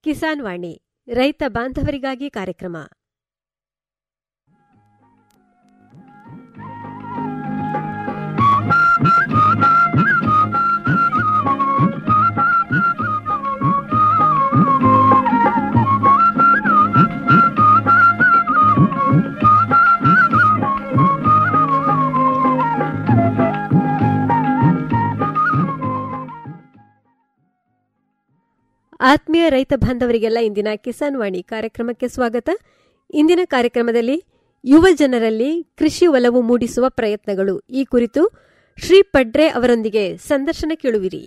ಕಿಸಾನ್ ವಾಣಿ ರೈತ ಬಾಂಧವರಿಗಾಗಿ ಕಾರ್ಯಕ್ರಮ ಆತ್ಮೀಯ ರೈತ ಬಾಂಧವರಿಗೆಲ್ಲ ಇಂದಿನ ಕಿಸಾನ್ ವಾಣಿ ಕಾರ್ಯಕ್ರಮಕ್ಕೆ ಸ್ವಾಗತ ಇಂದಿನ ಕಾರ್ಯಕ್ರಮದಲ್ಲಿ ಯುವ ಜನರಲ್ಲಿ ಕೃಷಿ ಒಲವು ಮೂಡಿಸುವ ಪ್ರಯತ್ನಗಳು ಈ ಕುರಿತು ಶ್ರೀ ಪಡ್ರೆ ಅವರೊಂದಿಗೆ ಸಂದರ್ಶನ ಕೇಳುವಿರಿ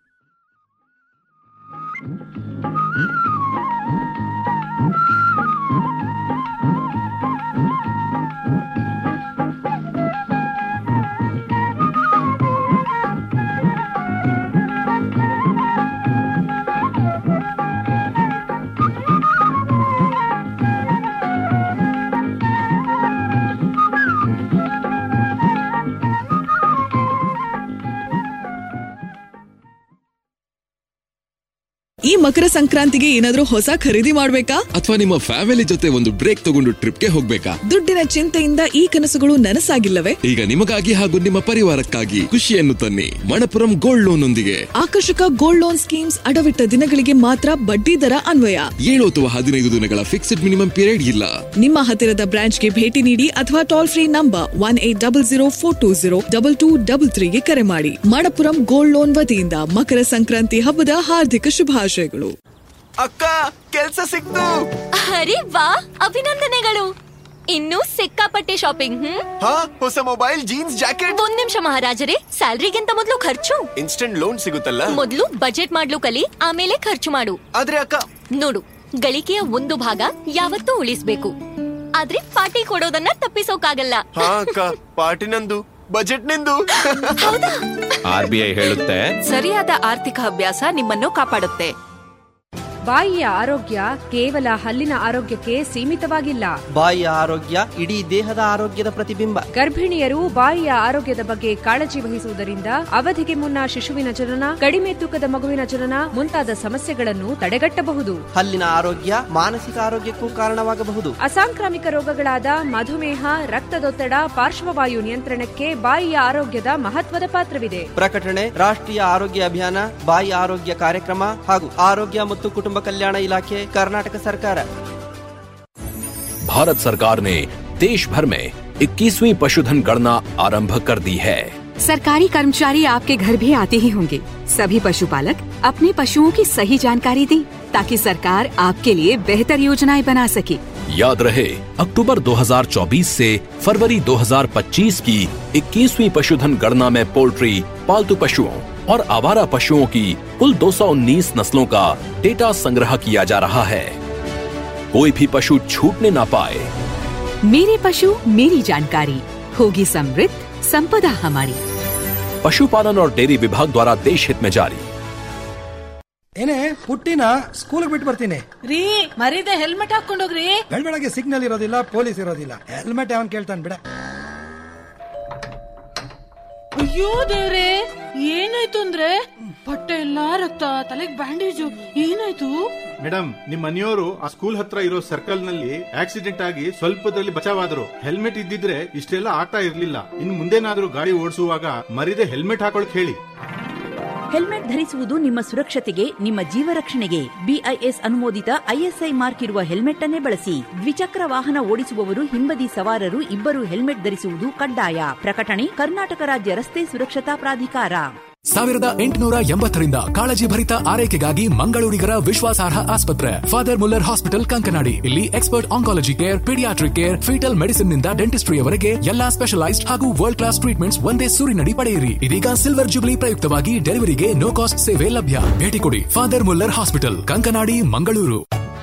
ಈ ಮಕರ ಸಂಕ್ರಾಂತಿಗೆ ಏನಾದ್ರೂ ಹೊಸ ಖರೀದಿ ಮಾಡ್ಬೇಕಾ ಅಥವಾ ನಿಮ್ಮ ಫ್ಯಾಮಿಲಿ ಜೊತೆ ಒಂದು ಬ್ರೇಕ್ ತಗೊಂಡು ಟ್ರಿಪ್ಗೆ ಹೋಗ್ಬೇಕಾ ದುಡ್ಡಿನ ಚಿಂತೆಯಿಂದ ಈ ಕನಸುಗಳು ನನಸಾಗಿಲ್ಲವೇ ಈಗ ನಿಮಗಾಗಿ ಹಾಗೂ ನಿಮ್ಮ ಪರಿವಾರಕ್ಕಾಗಿ ಖುಷಿಯನ್ನು ತನ್ನಿ ಮಣಪುರಂ ಗೋಲ್ಡ್ ಲೋನ್ ಒಂದಿಗೆ ಆಕರ್ಷಕ ಗೋಲ್ಡ್ ಲೋನ್ ಸ್ಕೀಮ್ಸ್ ಅಡವಿಟ್ಟ ದಿನಗಳಿಗೆ ಮಾತ್ರ ಬಡ್ಡಿ ದರ ಅನ್ವಯ ಏಳು ಅಥವಾ ಹದಿನೈದು ದಿನಗಳ ಫಿಕ್ಸ್ಡ್ ಮಿನಿಮಮ್ ಪೀರಿಯಡ್ ಇಲ್ಲ ನಿಮ್ಮ ಹತ್ತಿರದ ಬ್ರಾಂಚ್ಗೆ ಭೇಟಿ ನೀಡಿ ಅಥವಾ toll free number one eight double zero four two zero double two double ತ್ರೀಗೆ ಕರೆ ಮಾಡಿ ಮಣಪುರಂ ಗೋಲ್ಡ್ ಲೋನ್ ವತಿಯಿಂದ ಮಕರ ಸಂಕ್ರಾಂತಿ ಹಬ್ಬದ ಹಾರ್ದಿಕ ಶುಭಾಶಯಗಳು ಅಕ್ಕ ಕೆಲ್ಸ ಸಿಕ್ತು ಅರೆ ವಾ ಅಭಿನಂದನೆಗಳು ಇನ್ನೂ ಸಿಕ್ಕಾಪಟ್ಟೆ ಶಾಪಿಂಗ್ ಹ್ಮ್ ಹಾ ಹೊಸ ಮೊಬೈಲ್ ಜೀನ್ಸ್ ಜಾಕೆಟ್ ಒಂದ್ ನಿಮಿಷ ಮಹಾರಾಜರೇ ಸ್ಯಾಲ್ರಿಗಿಂತ ಮೊದಲು ಖರ್ಚು ಇನ್ಸ್ಟೆಂಟ್ ಲೋನ್ ಸಿಗುತ್ತಲ್ಲ ಮೊದಲು ಬಜೆಟ್ ಮಾಡ್ಲು ಕಲಿ ಆಮೇಲೆ ಖರ್ಚು ಮಾಡು ಆದ್ರೆ ಅಕ್ಕ ನೋಡು ಗಳಿಕೆಯ ಒಂದು ಭಾಗ ಯಾವತ್ತೂ ಉಳಿಸ್ಬೇಕು ಆದ್ರೆ ಪಾರ್ಟಿ ಕೊಡೋದನ್ನ ತಪ್ಪಿಸೋಕಾಗಲ್ಲ ಹಾ ಅಕ್ಕ ಪಾರ್ಟಿ ನಂದು ಬಜೆಟ್ ನಿಂದು ಆರ್ ಬಿ ಐ ಹೇಳುತ್ತೆ ಸರಿಯಾದ ಆರ್ಥಿಕ ಅಭ್ಯಾಸ ನಿಮ್ಮನ್ನು ಕಾಪಾಡುತ್ತೆ ಬಾಯಿಯ ಆರೋಗ್ಯ ಕೇವಲ ಹಲ್ಲಿನ ಆರೋಗ್ಯಕ್ಕೆ ಸೀಮಿತವಾಗಿಲ್ಲ ಬಾಯಿಯ ಆರೋಗ್ಯ ಇಡೀ ದೇಹದ ಆರೋಗ್ಯದ ಪ್ರತಿಬಿಂಬ ಗರ್ಭಿಣಿಯರು ಬಾಯಿಯ ಆರೋಗ್ಯದ ಬಗ್ಗೆ ಕಾಳಜಿ ವಹಿಸುವುದರಿಂದ ಅವಧಿಗೆ ಮುನ್ನ ಶಿಶುವಿನ ಜನನ ಕಡಿಮೆ ತೂಕದ ಮಗುವಿನ ಜನನ ಮುಂತಾದ ಸಮಸ್ಯೆಗಳನ್ನು ತಡೆಗಟ್ಟಬಹುದು ಹಲ್ಲಿನ ಆರೋಗ್ಯ ಮಾನಸಿಕ ಆರೋಗ್ಯಕ್ಕೂ ಕಾರಣವಾಗಬಹುದು ಅಸಾಂಕ್ರಾಮಿಕ ರೋಗಗಳಾದ ಮಧುಮೇಹ ರಕ್ತದೊತ್ತಡ ಪಾರ್ಶ್ವವಾಯು ನಿಯಂತ್ರಣಕ್ಕೆ ಬಾಯಿಯ ಆರೋಗ್ಯದ ಮಹತ್ವದ ಪಾತ್ರವಿದೆ ಪ್ರಕಟಣೆ ರಾಷ್ಟ್ರೀಯ ಆರೋಗ್ಯ ಅಭಿಯಾನ ಬಾಯಿ ಆರೋಗ್ಯ ಕಾರ್ಯಕ್ರಮ ಹಾಗೂ ಆರೋಗ್ಯ ಮತ್ತು ಕುಟುಂಬ ಕಲ್ಯಾಣ ಇಲಾಖೆ ಕರ್ನಾಟಕ ಸರ್ಕಾರ भारत सरकार ने देश भर में 21वीं पशुधन गणना आरंभ कर दी है सरकारी कर्मचारी आपके घर भी आते ही होंगे सभी पशुपालक अपने पशुओं की सही जानकारी दें ताकि सरकार आपके लिए बेहतर योजनाएं बना सके याद रहे अक्टूबर 2024 से फरवरी 2025 की 21वीं पशुधन गणना में पोल्ट्री पालतू पशुओं और आवारा पशुओं की कुल 219 नस्लों का डेटा संग्रह किया जा रहा है कोई भी पशु छूटने ना पाए मेरे पशु मेरी जानकारी होगी समृद्ध संपदा हमारी पशुपालन और डेयरी विभाग द्वारा देश हित में जारी ಏನೇ ಪುಟ್ಟಿನ ಸ್ಕೂಲ್ ಬಿಟ್ಟು ಬರ್ತೀನಿ ರೀ ಮರೀದೆ ಹೆಲ್ಮೆಟ್ ಹಾಕೊಂಡೋಗ್ರಿ ಬೆಳಗ್ಗೆ ಸಿಗ್ನಲ್ ಇರೋದಿಲ್ಲ ಪೊಲೀಸ್ ಇರೋದಿಲ್ಲ ಹೆಲ್ಮೆಟ್ ಅವನ್ ಕೇಳ್ತಾನೆ ಬಿಡ ಅಯ್ಯೋ ದೇವ್ರೆ ಏನಾಯ್ತು ಅಂದ್ರೆ ಬಟ್ಟೆ ಎಲ್ಲಾ ರಕ್ತ ತಲೆಗ್ ಬ್ಯಾಂಡೇಜು ಏನಾಯ್ತು ಮೇಡಮ್ ನಿಮ್ ಮನೆಯವರು ಆ ಸ್ಕೂಲ್ ಹತ್ರ ಇರೋ ಸರ್ಕಲ್ ನಲ್ಲಿ ಆಕ್ಸಿಡೆಂಟ್ ಆಗಿ ಸ್ವಲ್ಪದಲ್ಲಿ ಬಚಾವಾದ್ರು ಹೆಲ್ಮೆಟ್ ಇದ್ದಿದ್ರೆ ಇಷ್ಟೆಲ್ಲ ಆಗ್ತಾ ಇರ್ಲಿಲ್ಲ ಇನ್ ಮುಂದೇನಾದ್ರೂ ಗಾಡಿ ಓಡಿಸುವಾಗ ಮರಿದೆ ಹೆಲ್ಮೆಟ್ ಹಾಕೊಳಕ್ ಹೇಳಿ ಹೆಲ್ಮೆಟ್ ಧರಿಸುವುದು ನಿಮ್ಮ ಸುರಕ್ಷತೆಗೆ ನಿಮ್ಮ ಜೀವ ರಕ್ಷಣೆಗೆ ಬಿಐಎಸ್ ಅನುಮೋದಿತ ಐಎಸ್ಐ ಮಾರ್ಕ್ ಇರುವ ಹೆಲ್ಮೆಟ್ ಅನ್ನೇ ಬಳಸಿ ದ್ವಿಚಕ್ರ ವಾಹನ ಓಡಿಸುವವರು ಹಿಂಬದಿ ಸವಾರರು ಇಬ್ಬರು ಹೆಲ್ಮೆಟ್ ಧರಿಸುವುದು ಕಡ್ಡಾಯ ಪ್ರಕಟಣೆ ಕರ್ನಾಟಕ ರಾಜ್ಯ ರಸ್ತೆ ಸುರಕ್ಷತಾ ಪ್ರಾಧಿಕಾರ ಸಾವಿರದ ಎಂಟುನೂರ ಎಂಬತ್ತರಿಂದ ಕಾಳಜಿ ಭರಿತ ಆರೈಕೆಗಾಗಿ ಮಂಗಳೂರಿಗರ ವಿಶ್ವಾಸಾರ್ಹ ಆಸ್ಪತ್ರೆ ಫಾದರ್ ಮುಲ್ಲರ್ ಹಾಸ್ಪಿಟಲ್ ಕಂಕನಾಡಿ ಇಲ್ಲಿ expert oncology care paediatric care foetal medicine ನಿಂದ ಡೆಂಟಿಸ್ಟ್ರಿಯವರೆಗೆ ಎಲ್ಲಾ ಸ್ಪೆಷಲೈಸ್ಡ್ ಹಾಗೂ ವರ್ಲ್ಡ್ ಕ್ಲಾಸ್ ಟ್ರೀಟ್ಮೆಂಟ್ಸ್ ಒಂದೇ ಸೂರಿನಡಿ ಪಡೆಯಿರಿ ಇದೀಗ ಸಿಲ್ವರ್ ಜುಬ್ಲಿ ಪ್ರಯುಕ್ತವಾಗಿ ಡೆಲಿವರಿಗೆ ನೋ ಕಾಸ್ಟ್ ಸೇವೆ ಲಭ್ಯ ಭೇಟಿ ಕೊಡಿ father Muller hospital Kankanadi Mangaluru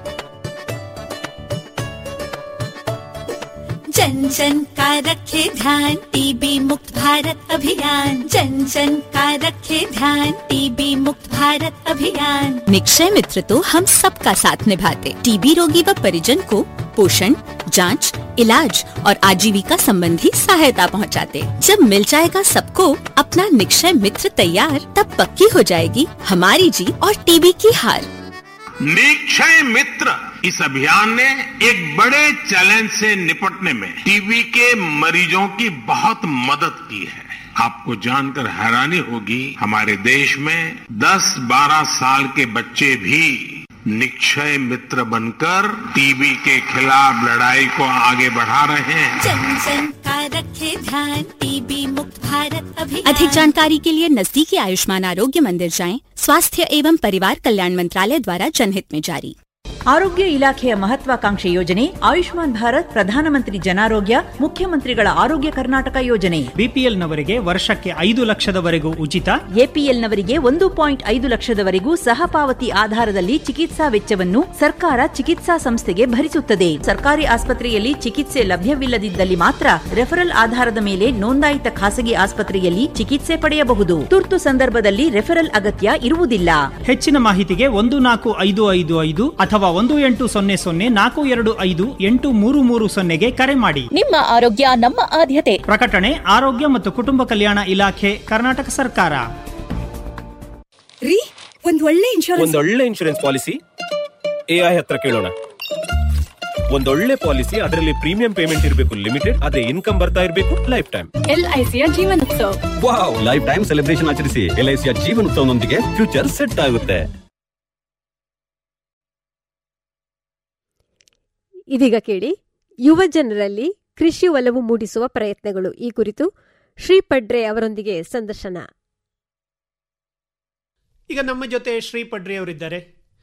जन जन का रखे ध्यान टीबी मुक्त भारत अभियान जन जन का रखे ध्यान टीबी मुक्त भारत अभियान निक्षय मित्र तो हम सबका साथ निभाते टीबी रोगी व परिजन को पोषण जांच, इलाज और आजीविका संबंधी सहायता पहुंचाते। जब मिल जाएगा सबको अपना निक्षय मित्र तैयार तब पक्की हो जाएगी हमारी जीत और टीबी की हार निक्षय मित्र इस अभियान ने एक बड़े चैलेंज से निपटने में टीबी के मरीजों की बहुत मदद की है आपको जानकर हैरानी होगी हमारे देश में 10-12 साल के बच्चे भी निक्षय मित्र बनकर टीबी के खिलाफ लड़ाई को आगे बढ़ा रहे हैं जन जन का रखे ध्यान टीबी मुक्त भारत अभियान अधिक जानकारी के लिए नजदीकी आयुष्मान आरोग्य मंदिर जाएं स्वास्थ्य एवं परिवार कल्याण मंत्रालय द्वारा जनहित में जारी ಆರೋಗ್ಯ ಇಲಾಖೆಯ ಮಹತ್ವಾಕಾಂಕ್ಷೆ ಯೋಜನೆ ಆಯುಷ್ಮಾನ್ ಭಾರತ್ ಪ್ರಧಾನಮಂತ್ರಿ ಜನಾರೋಗ್ಯ ಮುಖ್ಯಮಂತ್ರಿಗಳ ಆರೋಗ್ಯ ಕರ್ನಾಟಕ ಯೋಜನೆ ಬಿಪಿಎಲ್ನವರಿಗೆ ವರ್ಷಕ್ಕೆ ಐದು ಲಕ್ಷದವರೆಗೂ ಉಚಿತ ಎಪಿಎಲ್ನವರಿಗೆ ಒಂದು ಪಾಯಿಂಟ್ ಐದು ಲಕ್ಷದವರೆಗೂ ಸಹಪಾವತಿ ಆಧಾರದಲ್ಲಿ ಚಿಕಿತ್ಸಾ ವೆಚ್ಚವನ್ನು ಸರ್ಕಾರ ಚಿಕಿತ್ಸಾ ಸಂಸ್ಥೆಗೆ ಭರಿಸುತ್ತದೆ ಸರ್ಕಾರಿ ಆಸ್ಪತ್ರೆಯಲ್ಲಿ ಚಿಕಿತ್ಸೆ ಲಭ್ಯವಿಲ್ಲದಿದ್ದಲ್ಲಿ ಮಾತ್ರ ರೆಫರಲ್ ಆಧಾರದ ಮೇಲೆ ನೋಂದಾಯಿತ ಖಾಸಗಿ ಆಸ್ಪತ್ರೆಯಲ್ಲಿ ಚಿಕಿತ್ಸೆ ಪಡೆಯಬಹುದು ತುರ್ತು ಸಂದರ್ಭದಲ್ಲಿ ರೆಫರಲ್ ಅಗತ್ಯ ಇರುವುದಿಲ್ಲ ಹೆಚ್ಚಿನ ಮಾಹಿತಿಗೆ ಒಂದು ನಾಲ್ಕು ಐದು ಐದು ಐದು ಅಥವಾ ಒಂದು ಎಂಟು ಸೊನ್ನೆ ಸೊನ್ನೆ ನಾಲ್ಕು ಎರಡು ಐದು ಎಂಟು ಮೂರು ಮೂರು ಸೊನ್ನೆಗೆ ಕರೆ ಮಾಡಿ ನಿಮ್ಮ ಆರೋಗ್ಯ ನಮ್ಮ ಆದ್ಯತೆ ಪ್ರಕಟಣೆ ಆರೋಗ್ಯ ಮತ್ತು ಕುಟುಂಬ ಕಲ್ಯಾಣ ಇಲಾಖೆ ಕರ್ನಾಟಕ ಸರ್ಕಾರ ರೀ ಒಂದ್ ಒಳ್ಳೆ ಇನ್ಶೂರೆನ್ಸ್ ಒಂದೊಳ್ಳೆ ಇನ್ಶೂರೆನ್ಸ್ ಪಾಲಿಸಿ ಎಐ ಹತ್ರ ಕೇಳೋಣ ಒಂದೊಳ್ಳೆ ಪಾಲಿಸಿ ಅದರಲ್ಲಿ ಪ್ರೀಮಿಯಂ ಪೇಮೆಂಟ್ ಇರಬೇಕು ಲಿಮಿಟೆಡ್ ಅದೇ ಇನ್ಕಮ್ ಬರ್ತಾ ಇರಬೇಕು ಲೈಫ್ ಟೈಮ್ ಎಲ್ಐಸಿಯ ಜೀವನೋತ್ಸವ ವಾವ್ ಲೈಫ್ ಟೈಮ್ ಸೆಲೆಬ್ರೇಷನ್ ಆಚರಿಸಿ ಎಲ್ಐಸಿಯ ಜೀವನ ಉತ್ಸವನೊಂದಿಗೆ ಫ್ಯೂಚರ್ ಸೆಟ್ ಆಗುತ್ತೆ ಇದೀಗ ಕೇಳಿ ಯುವ ಜನರಲ್ಲಿ ಕೃಷಿ ಒಲವು ಮೂಡಿಸುವ ಪ್ರಯತ್ನಗಳು ಈ ಕುರಿತು ಶ್ರೀ ಪಡ್ರೆ ಅವರೊಂದಿಗೆ ಸಂದರ್ಶನ ಈಗ ನಮ್ಮ ಜೊತೆ ಶ್ರೀ ಪಡ್ರಿ ಅವರಿದ್ದಾರೆ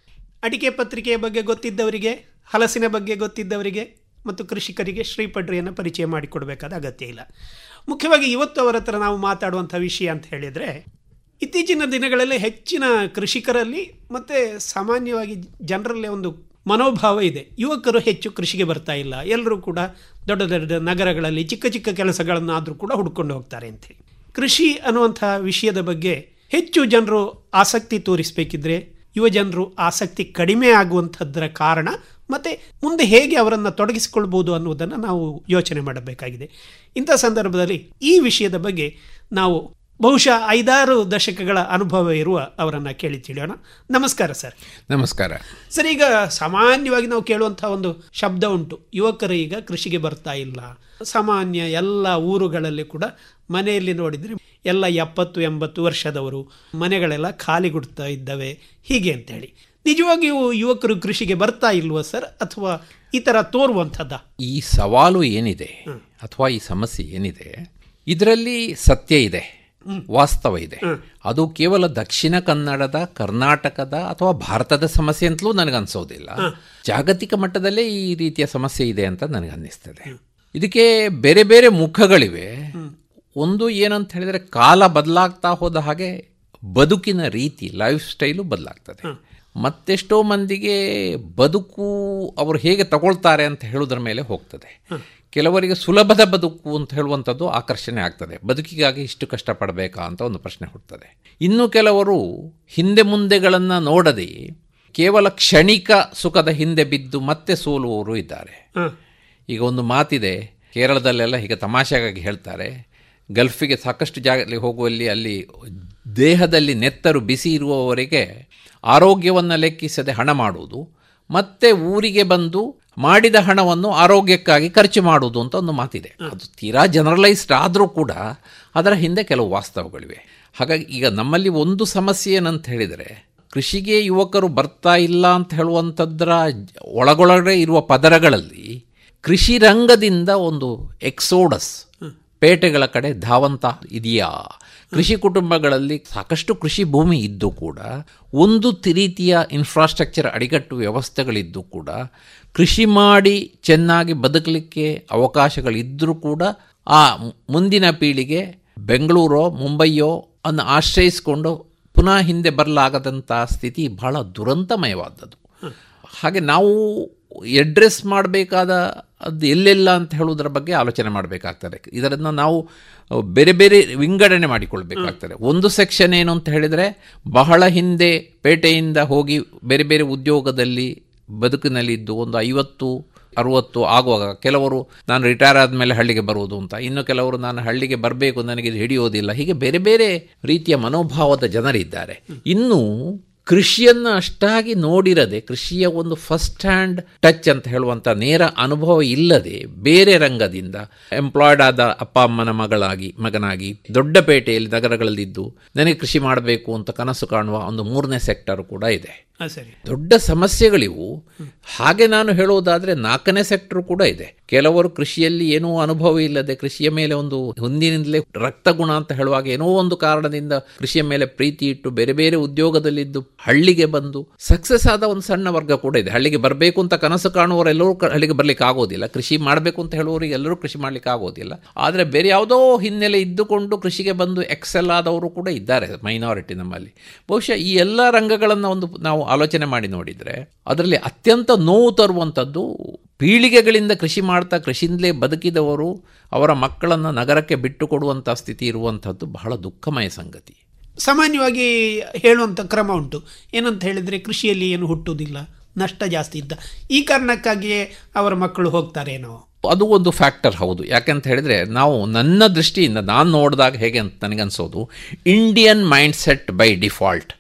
ಅಡಿಕೆ ಪತ್ರಿಕೆಯ ಬಗ್ಗೆ ಗೊತ್ತಿದ್ದವರಿಗೆ ಹಲಸಿನ ಬಗ್ಗೆ ಗೊತ್ತಿದ್ದವರಿಗೆ ಮತ್ತು ಕೃಷಿಕರಿಗೆ ಶ್ರೀ ಪಡ್ರಿಯನ್ನು ಪರಿಚಯ ಮಾಡಿಕೊಡಬೇಕಾದ ಅಗತ್ಯ ಇಲ್ಲ ಮುಖ್ಯವಾಗಿ ಇವತ್ತು ಅವರ ಹತ್ರ ನಾವು ಮಾತಾಡುವಂಥ ವಿಷಯ ಅಂತ ಹೇಳಿದರೆ ಇತ್ತೀಚಿನ ದಿನಗಳಲ್ಲಿ ಹೆಚ್ಚಿನ ಕೃಷಿಕರಲ್ಲಿ ಮತ್ತು ಸಾಮಾನ್ಯವಾಗಿ ಜನರಲ್ಲಿ ಒಂದು ಮನೋಭಾವ ಇದೆ ಯುವಕರು ಹೆಚ್ಚು ಕೃಷಿಗೆ ಬರ್ತಾ ಇಲ್ಲ ಎಲ್ಲರೂ ಕೂಡ ದೊಡ್ಡ ದೊಡ್ಡ ನಗರಗಳಲ್ಲಿ ಚಿಕ್ಕ ಚಿಕ್ಕ ಕೆಲಸಗಳನ್ನಾದರೂ ಕೂಡ ಹುಡ್ಕೊಂಡು ಹೋಗ್ತಾರೆ ಅಂತೇಳಿ ಕೃಷಿ ಅನ್ನುವಂಥ ವಿಷಯದ ಬಗ್ಗೆ ಹೆಚ್ಚು ಜನರು ಆಸಕ್ತಿ ತೋರಿಸಬೇಕಿದ್ರೆ ಯುವ ಜನರು ಆಸಕ್ತಿ ಕಡಿಮೆ ಆಗುವಂಥದ್ದರ ಕಾರಣ ಮತ್ತು ಮುಂದೆ ಹೇಗೆ ಅವರನ್ನು ತೊಡಗಿಸಿಕೊಳ್ಬೋದು ಅನ್ನೋದನ್ನು ನಾವು ಯೋಚನೆ ಮಾಡಬೇಕಾಗಿದೆ ಇಂಥ ಸಂದರ್ಭದಲ್ಲಿ ಈ ವಿಷಯದ ಬಗ್ಗೆ ನಾವು ಬಹುಶಃ ಐದಾರು ದಶಕಗಳ ಅನುಭವ ಇರುವ ಅವರನ್ನು ಕೇಳಿ ತಿಳಿಯೋಣ ನಮಸ್ಕಾರ ಸರ್ ನಮಸ್ಕಾರ ಸರ್ ಈಗ ಸಾಮಾನ್ಯವಾಗಿ ನಾವು ಕೇಳುವಂಥ ಒಂದು ಶಬ್ದ ಉಂಟು ಯುವಕರು ಈಗ ಕೃಷಿಗೆ ಬರ್ತಾ ಇಲ್ಲ ಸಾಮಾನ್ಯ ಎಲ್ಲ ಊರುಗಳಲ್ಲಿ ಕೂಡ ಮನೆಯಲ್ಲಿ ನೋಡಿದರೆ ಎಲ್ಲ ಎಪ್ಪತ್ತು ಎಂಬತ್ತು ವರ್ಷದವರು ಮನೆಗಳೆಲ್ಲ ಖಾಲಿಗುಡ್ತಾ ಇದ್ದವೆ ಹೀಗೆ ಅಂತೇಳಿ ನಿಜವಾಗಿಯೂ ಯುವಕರು ಕೃಷಿಗೆ ಬರ್ತಾ ಇಲ್ವಾ ಸರ್ ಅಥವಾ ಈ ಥರ ತೋರುವಂಥದ್ದ ಈ ಸವಾಲು ಏನಿದೆ ಅಥವಾ ಈ ಸಮಸ್ಯೆ ಏನಿದೆ ಇದರಲ್ಲಿ ಸತ್ಯ ಇದೆ ವಾಸ್ತವ ಇದೆ ಅದು ಕೇವಲ ದಕ್ಷಿಣ ಕನ್ನಡದ ಕರ್ನಾಟಕದ ಅಥವಾ ಭಾರತದ ಸಮಸ್ಯೆ ಅಂತಲೂ ನನಗನ್ಸೋದಿಲ್ಲ ಜಾಗತಿಕ ಮಟ್ಟದಲ್ಲೇ ಈ ರೀತಿಯ ಸಮಸ್ಯೆ ಇದೆ ಅಂತ ನನಗನ್ನಿಸ್ತದೆ ಇದಕ್ಕೆ ಬೇರೆ ಬೇರೆ ಮುಖಗಳಿವೆ ಒಂದು ಏನಂತ ಹೇಳಿದರೆ ಕಾಲ ಬದಲಾಗ್ತಾ ಹೋದ ಹಾಗೆ ಬದುಕಿನ ರೀತಿ ಲೈಫ್ ಸ್ಟೈಲು ಬದಲಾಗ್ತದೆ ಮತ್ತೆಷ್ಟೋ ಮಂದಿಗೆ ಬದುಕು ಅವರು ಹೇಗೆ ತಗೊಳ್ತಾರೆ ಅಂತ ಹೇಳೋದ್ರ ಮೇಲೆ ಹೋಗ್ತದೆ ಕೆಲವರಿಗೆ ಸುಲಭದ ಬದುಕು ಅಂತ ಹೇಳುವಂಥದ್ದು ಆಕರ್ಷಣೆ ಆಗ್ತದೆ ಬದುಕಿಗಾಗಿ ಇಷ್ಟು ಕಷ್ಟಪಡಬೇಕಾ ಅಂತ ಒಂದು ಪ್ರಶ್ನೆ ಹುಟ್ಟುತ್ತದೆ ಇನ್ನು ಕೆಲವರು ಹಿಂದೆ ಮುಂದೆಗಳನ್ನು ನೋಡದೆ ಕೇವಲ ಕ್ಷಣಿಕ ಸುಖದ ಹಿಂದೆ ಬಿದ್ದು ಮತ್ತೆ ಸೋಲುವವರು ಇದ್ದಾರೆ ಈಗ ಒಂದು ಮಾತಿದೆ ಕೇರಳದಲ್ಲೆಲ್ಲ ಹೀಗೆ ತಮಾಷೆಗಾಗಿ ಹೇಳ್ತಾರೆ ಗಲ್ಫಿಗೆ ಸಾಕಷ್ಟು ಜಾಗದಲ್ಲಿ ಹೋಗುವಲ್ಲಿ ಅಲ್ಲಿ ದೇಹದಲ್ಲಿ ನೆತ್ತರು ಬಿಸಿ ಇರುವವರೆಗೆ ಆರೋಗ್ಯವನ್ನು ಲೆಕ್ಕಿಸದೆ ಹಣ ಮಾಡುವುದು ಮತ್ತೆ ಊರಿಗೆ ಬಂದು ಮಾಡಿದ ಹಣವನ್ನು ಆರೋಗ್ಯಕ್ಕಾಗಿ ಖರ್ಚು ಮಾಡುವುದು ಅಂತ ಒಂದು ಮಾತಿದೆ ಅದು ತೀರಾ ಜನರಲೈಸ್ಡ್ ಆದರೂ ಕೂಡ ಅದರ ಹಿಂದೆ ಕೆಲವು ವಾಸ್ತವಗಳಿವೆ ಹಾಗಾಗಿ ಈಗ ನಮ್ಮಲ್ಲಿ ಒಂದು ಸಮಸ್ಯೆ ಏನಂತ ಹೇಳಿದರೆ ಕೃಷಿಗೆ ಯುವಕರು ಬರ್ತಾ ಇಲ್ಲ ಅಂತ ಹೇಳುವಂಥದ್ದರ ಒಳಗೊಳಗಡೆ ಇರುವ ಪದರಗಳಲ್ಲಿ ಕೃಷಿ ರಂಗದಿಂದ ಒಂದು ಎಕ್ಸೋಡಸ್ ಪೇಟೆಗಳ ಕಡೆ ಧಾವಂತ ಇದೆಯಾ ಕೃಷಿ ಕುಟುಂಬಗಳಲ್ಲಿ ಸಾಕಷ್ಟು ಕೃಷಿ ಭೂಮಿ ಇದ್ದು ಕೂಡ ಒಂದು ರೀತಿಯ ಇನ್ಫ್ರಾಸ್ಟ್ರಕ್ಚರ್ ಅಡಿಗಟ್ಟು ವ್ಯವಸ್ಥೆಗಳಿದ್ದು ಕೂಡ ಕೃಷಿ ಮಾಡಿ ಚೆನ್ನಾಗಿ ಬದುಕಲಿಕ್ಕೆ ಅವಕಾಶಗಳಿದ್ದರೂ ಕೂಡ ಆ ಮುಂದಿನ ಪೀಳಿಗೆ ಬೆಂಗಳೂರೋ ಮುಂಬೈಯೋ ಅನ್ನು ಆಶ್ರಯಿಸಿಕೊಂಡು ಪುನಃ ಹಿಂದೆ ಬರಲಾಗದಂಥ ಸ್ಥಿತಿ ಬಹಳ ದುರಂತಮಯವಾದದ್ದು ಹಾಗೆ ನಾವು ಎಡ್ರೆಸ್ ಮಾಡಬೇಕಾದ ಅದು ಎಲ್ಲೆಲ್ಲ ಅಂತ ಹೇಳುವುದರ ಬಗ್ಗೆ ಆಲೋಚನೆ ಮಾಡಬೇಕಾಗ್ತದೆ ಇದರನ್ನು ನಾವು ಬೇರೆ ಬೇರೆ ವಿಂಗಡಣೆ ಮಾಡಿಕೊಳ್ಬೇಕಾಗ್ತದೆ ಒಂದು ಸೆಕ್ಷನ್ ಏನು ಅಂತ ಹೇಳಿದರೆ ಬಹಳ ಹಿಂದೆ ಪೇಟೆಯಿಂದ ಹೋಗಿ ಬೇರೆ ಬೇರೆ ಉದ್ಯೋಗದಲ್ಲಿ ಬದುಕಿನಲ್ಲಿದ್ದು ಒಂದು ಐವತ್ತು ಅರುವತ್ತು ಆಗುವಾಗ ಕೆಲವರು ನಾನು ರಿಟೈರ್ ಆದಮೇಲೆ ಹಳ್ಳಿಗೆ ಬರುವುದು ಅಂತ ಇನ್ನು ಕೆಲವರು ನಾನು ಹಳ್ಳಿಗೆ ಬರಬೇಕು ನನಗೆ ಇದು ಹಿಡಿಯೋದಿಲ್ಲ ಹೀಗೆ ಬೇರೆ ಬೇರೆ ರೀತಿಯ ಮನೋಭಾವದ ಜನರಿದ್ದಾರೆ ಇನ್ನು ಕೃಷಿಯನ್ನು ಅಷ್ಟಾಗಿ ನೋಡಿರದೆ ಕೃಷಿಯ ಒಂದು ಫಸ್ಟ್ ಹ್ಯಾಂಡ್ ಟಚ್ ಅಂತ ಹೇಳುವಂಥ ನೇರ ಅನುಭವ ಇಲ್ಲದೆ ಬೇರೆ ರಂಗದಿಂದ ಎಂಪ್ಲಾಯ್ಡ್ ಆದ ಅಪ್ಪ ಅಮ್ಮನ ಮಗಳಾಗಿ ಮಗನಾಗಿ ದೊಡ್ಡ ಪೇಟೆಯಲ್ಲಿ ನಗರಗಳಲ್ಲಿದ್ದು ನನಗೆ ಕೃಷಿ ಮಾಡಬೇಕು ಅಂತ ಕನಸು ಕಾಣುವ ಒಂದು ಮೂರನೇ ಸೆಕ್ಟರ್ ಕೂಡ ಇದೆ ಹಾ, ಸರಿ ದೊಡ್ಡ ಸಮಸ್ಯೆಗಳಿವು ಹಾಗೆ ನಾನು ಹೇಳುವುದಾದ್ರೆ ನಾಲ್ಕನೇ ಸೆಕ್ಟರ್ ಕೂಡ ಇದೆ ಕೆಲವರು ಕೃಷಿಯಲ್ಲಿ ಏನೂ ಅನುಭವ ಇಲ್ಲದೆ ಕೃಷಿಯ ಮೇಲೆ ಒಂದು ಹಿಂದಿನಿಂದಲೇ ರಕ್ತಗುಣ ಅಂತ ಹೇಳುವಾಗ ಏನೋ ಒಂದು ಕಾರಣದಿಂದ ಕೃಷಿಯ ಮೇಲೆ ಪ್ರೀತಿ ಇಟ್ಟು ಬೇರೆ ಬೇರೆ ಉದ್ಯೋಗದಲ್ಲಿದ್ದು ಹಳ್ಳಿಗೆ ಬಂದು ಸಕ್ಸಸ್ ಆದ ಒಂದು ಸಣ್ಣ ವರ್ಗ ಕೂಡ ಇದೆ ಹಳ್ಳಿಗೆ ಬರಬೇಕು ಅಂತ ಕನಸು ಕಾಣುವವರೆಲ್ಲರೂ ಕ- ಹಳ್ಳಿಗೆ ಬರ್ಲಿಕ್ಕೆ ಆಗೋದಿಲ್ಲ ಕೃಷಿ ಮಾಡಬೇಕು ಅಂತ ಹೇಳುವವರಿಗೆ ಎಲ್ಲರೂ ಕೃಷಿ ಮಾಡ್ಲಿಕ್ಕೆ ಆಗೋದಿಲ್ಲ ಆದರೆ ಬೇರೆ ಯಾವುದೋ ಹಿನ್ನೆಲೆ ಇದ್ದುಕೊಂಡು ಕೃಷಿಗೆ ಬಂದು ಎಕ್ಸೆಲ್ ಆದವರು ಕೂಡ ಇದ್ದಾರೆ ಮೈನಾರಿಟಿ ನಮ್ಮಲ್ಲಿ ಬಹುಶಃ ಈ ಎಲ್ಲ ರಂಗಗಳನ್ನು ಒಂದು ನಾವು ಆಲೋಚನೆ ಮಾಡಿ ನೋಡಿದರೆ ಅದರಲ್ಲಿ ಅತ್ಯಂತ ನೋವು ತರುವಂಥದ್ದು ಪೀಳಿಗೆಗಳಿಂದ ಕೃಷಿ ಮಾಡ್ತಾ ಕೃಷಿಯಿಂದಲೇ ಬದುಕಿದವರು ಅವರ ಮಕ್ಕಳನ್ನು ನಗರಕ್ಕೆ ಬಿಟ್ಟು ಕೊಡುವಂಥ ಸ್ಥಿತಿ ಇರುವಂಥದ್ದು ಬಹಳ ದುಃಖಮಯ ಸಂಗತಿ ಸಾಮಾನ್ಯವಾಗಿ ಹೇಳುವಂಥ ಕ್ರಮ ಉಂಟು ಏನಂತ ಹೇಳಿದರೆ ಕೃಷಿಯಲ್ಲಿ ಏನು ಹುಟ್ಟುವುದಿಲ್ಲ ನಷ್ಟ ಜಾಸ್ತಿ ಇದ್ದ ಈ ಕಾರಣಕ್ಕಾಗಿಯೇ ಅವರ ಮಕ್ಕಳು ಹೋಗ್ತಾರೇನೋ ಅದು ಒಂದು ಫ್ಯಾಕ್ಟರ್ ಹೌದು ಯಾಕಂತ ಹೇಳಿದ್ರೆ ನಾವು ನನ್ನ ದೃಷ್ಟಿಯಿಂದ ನಾನು ನೋಡಿದಾಗ ಹೇಗೆ ಅಂತ ನನಗನ್ಸೋದು Indian mindset by default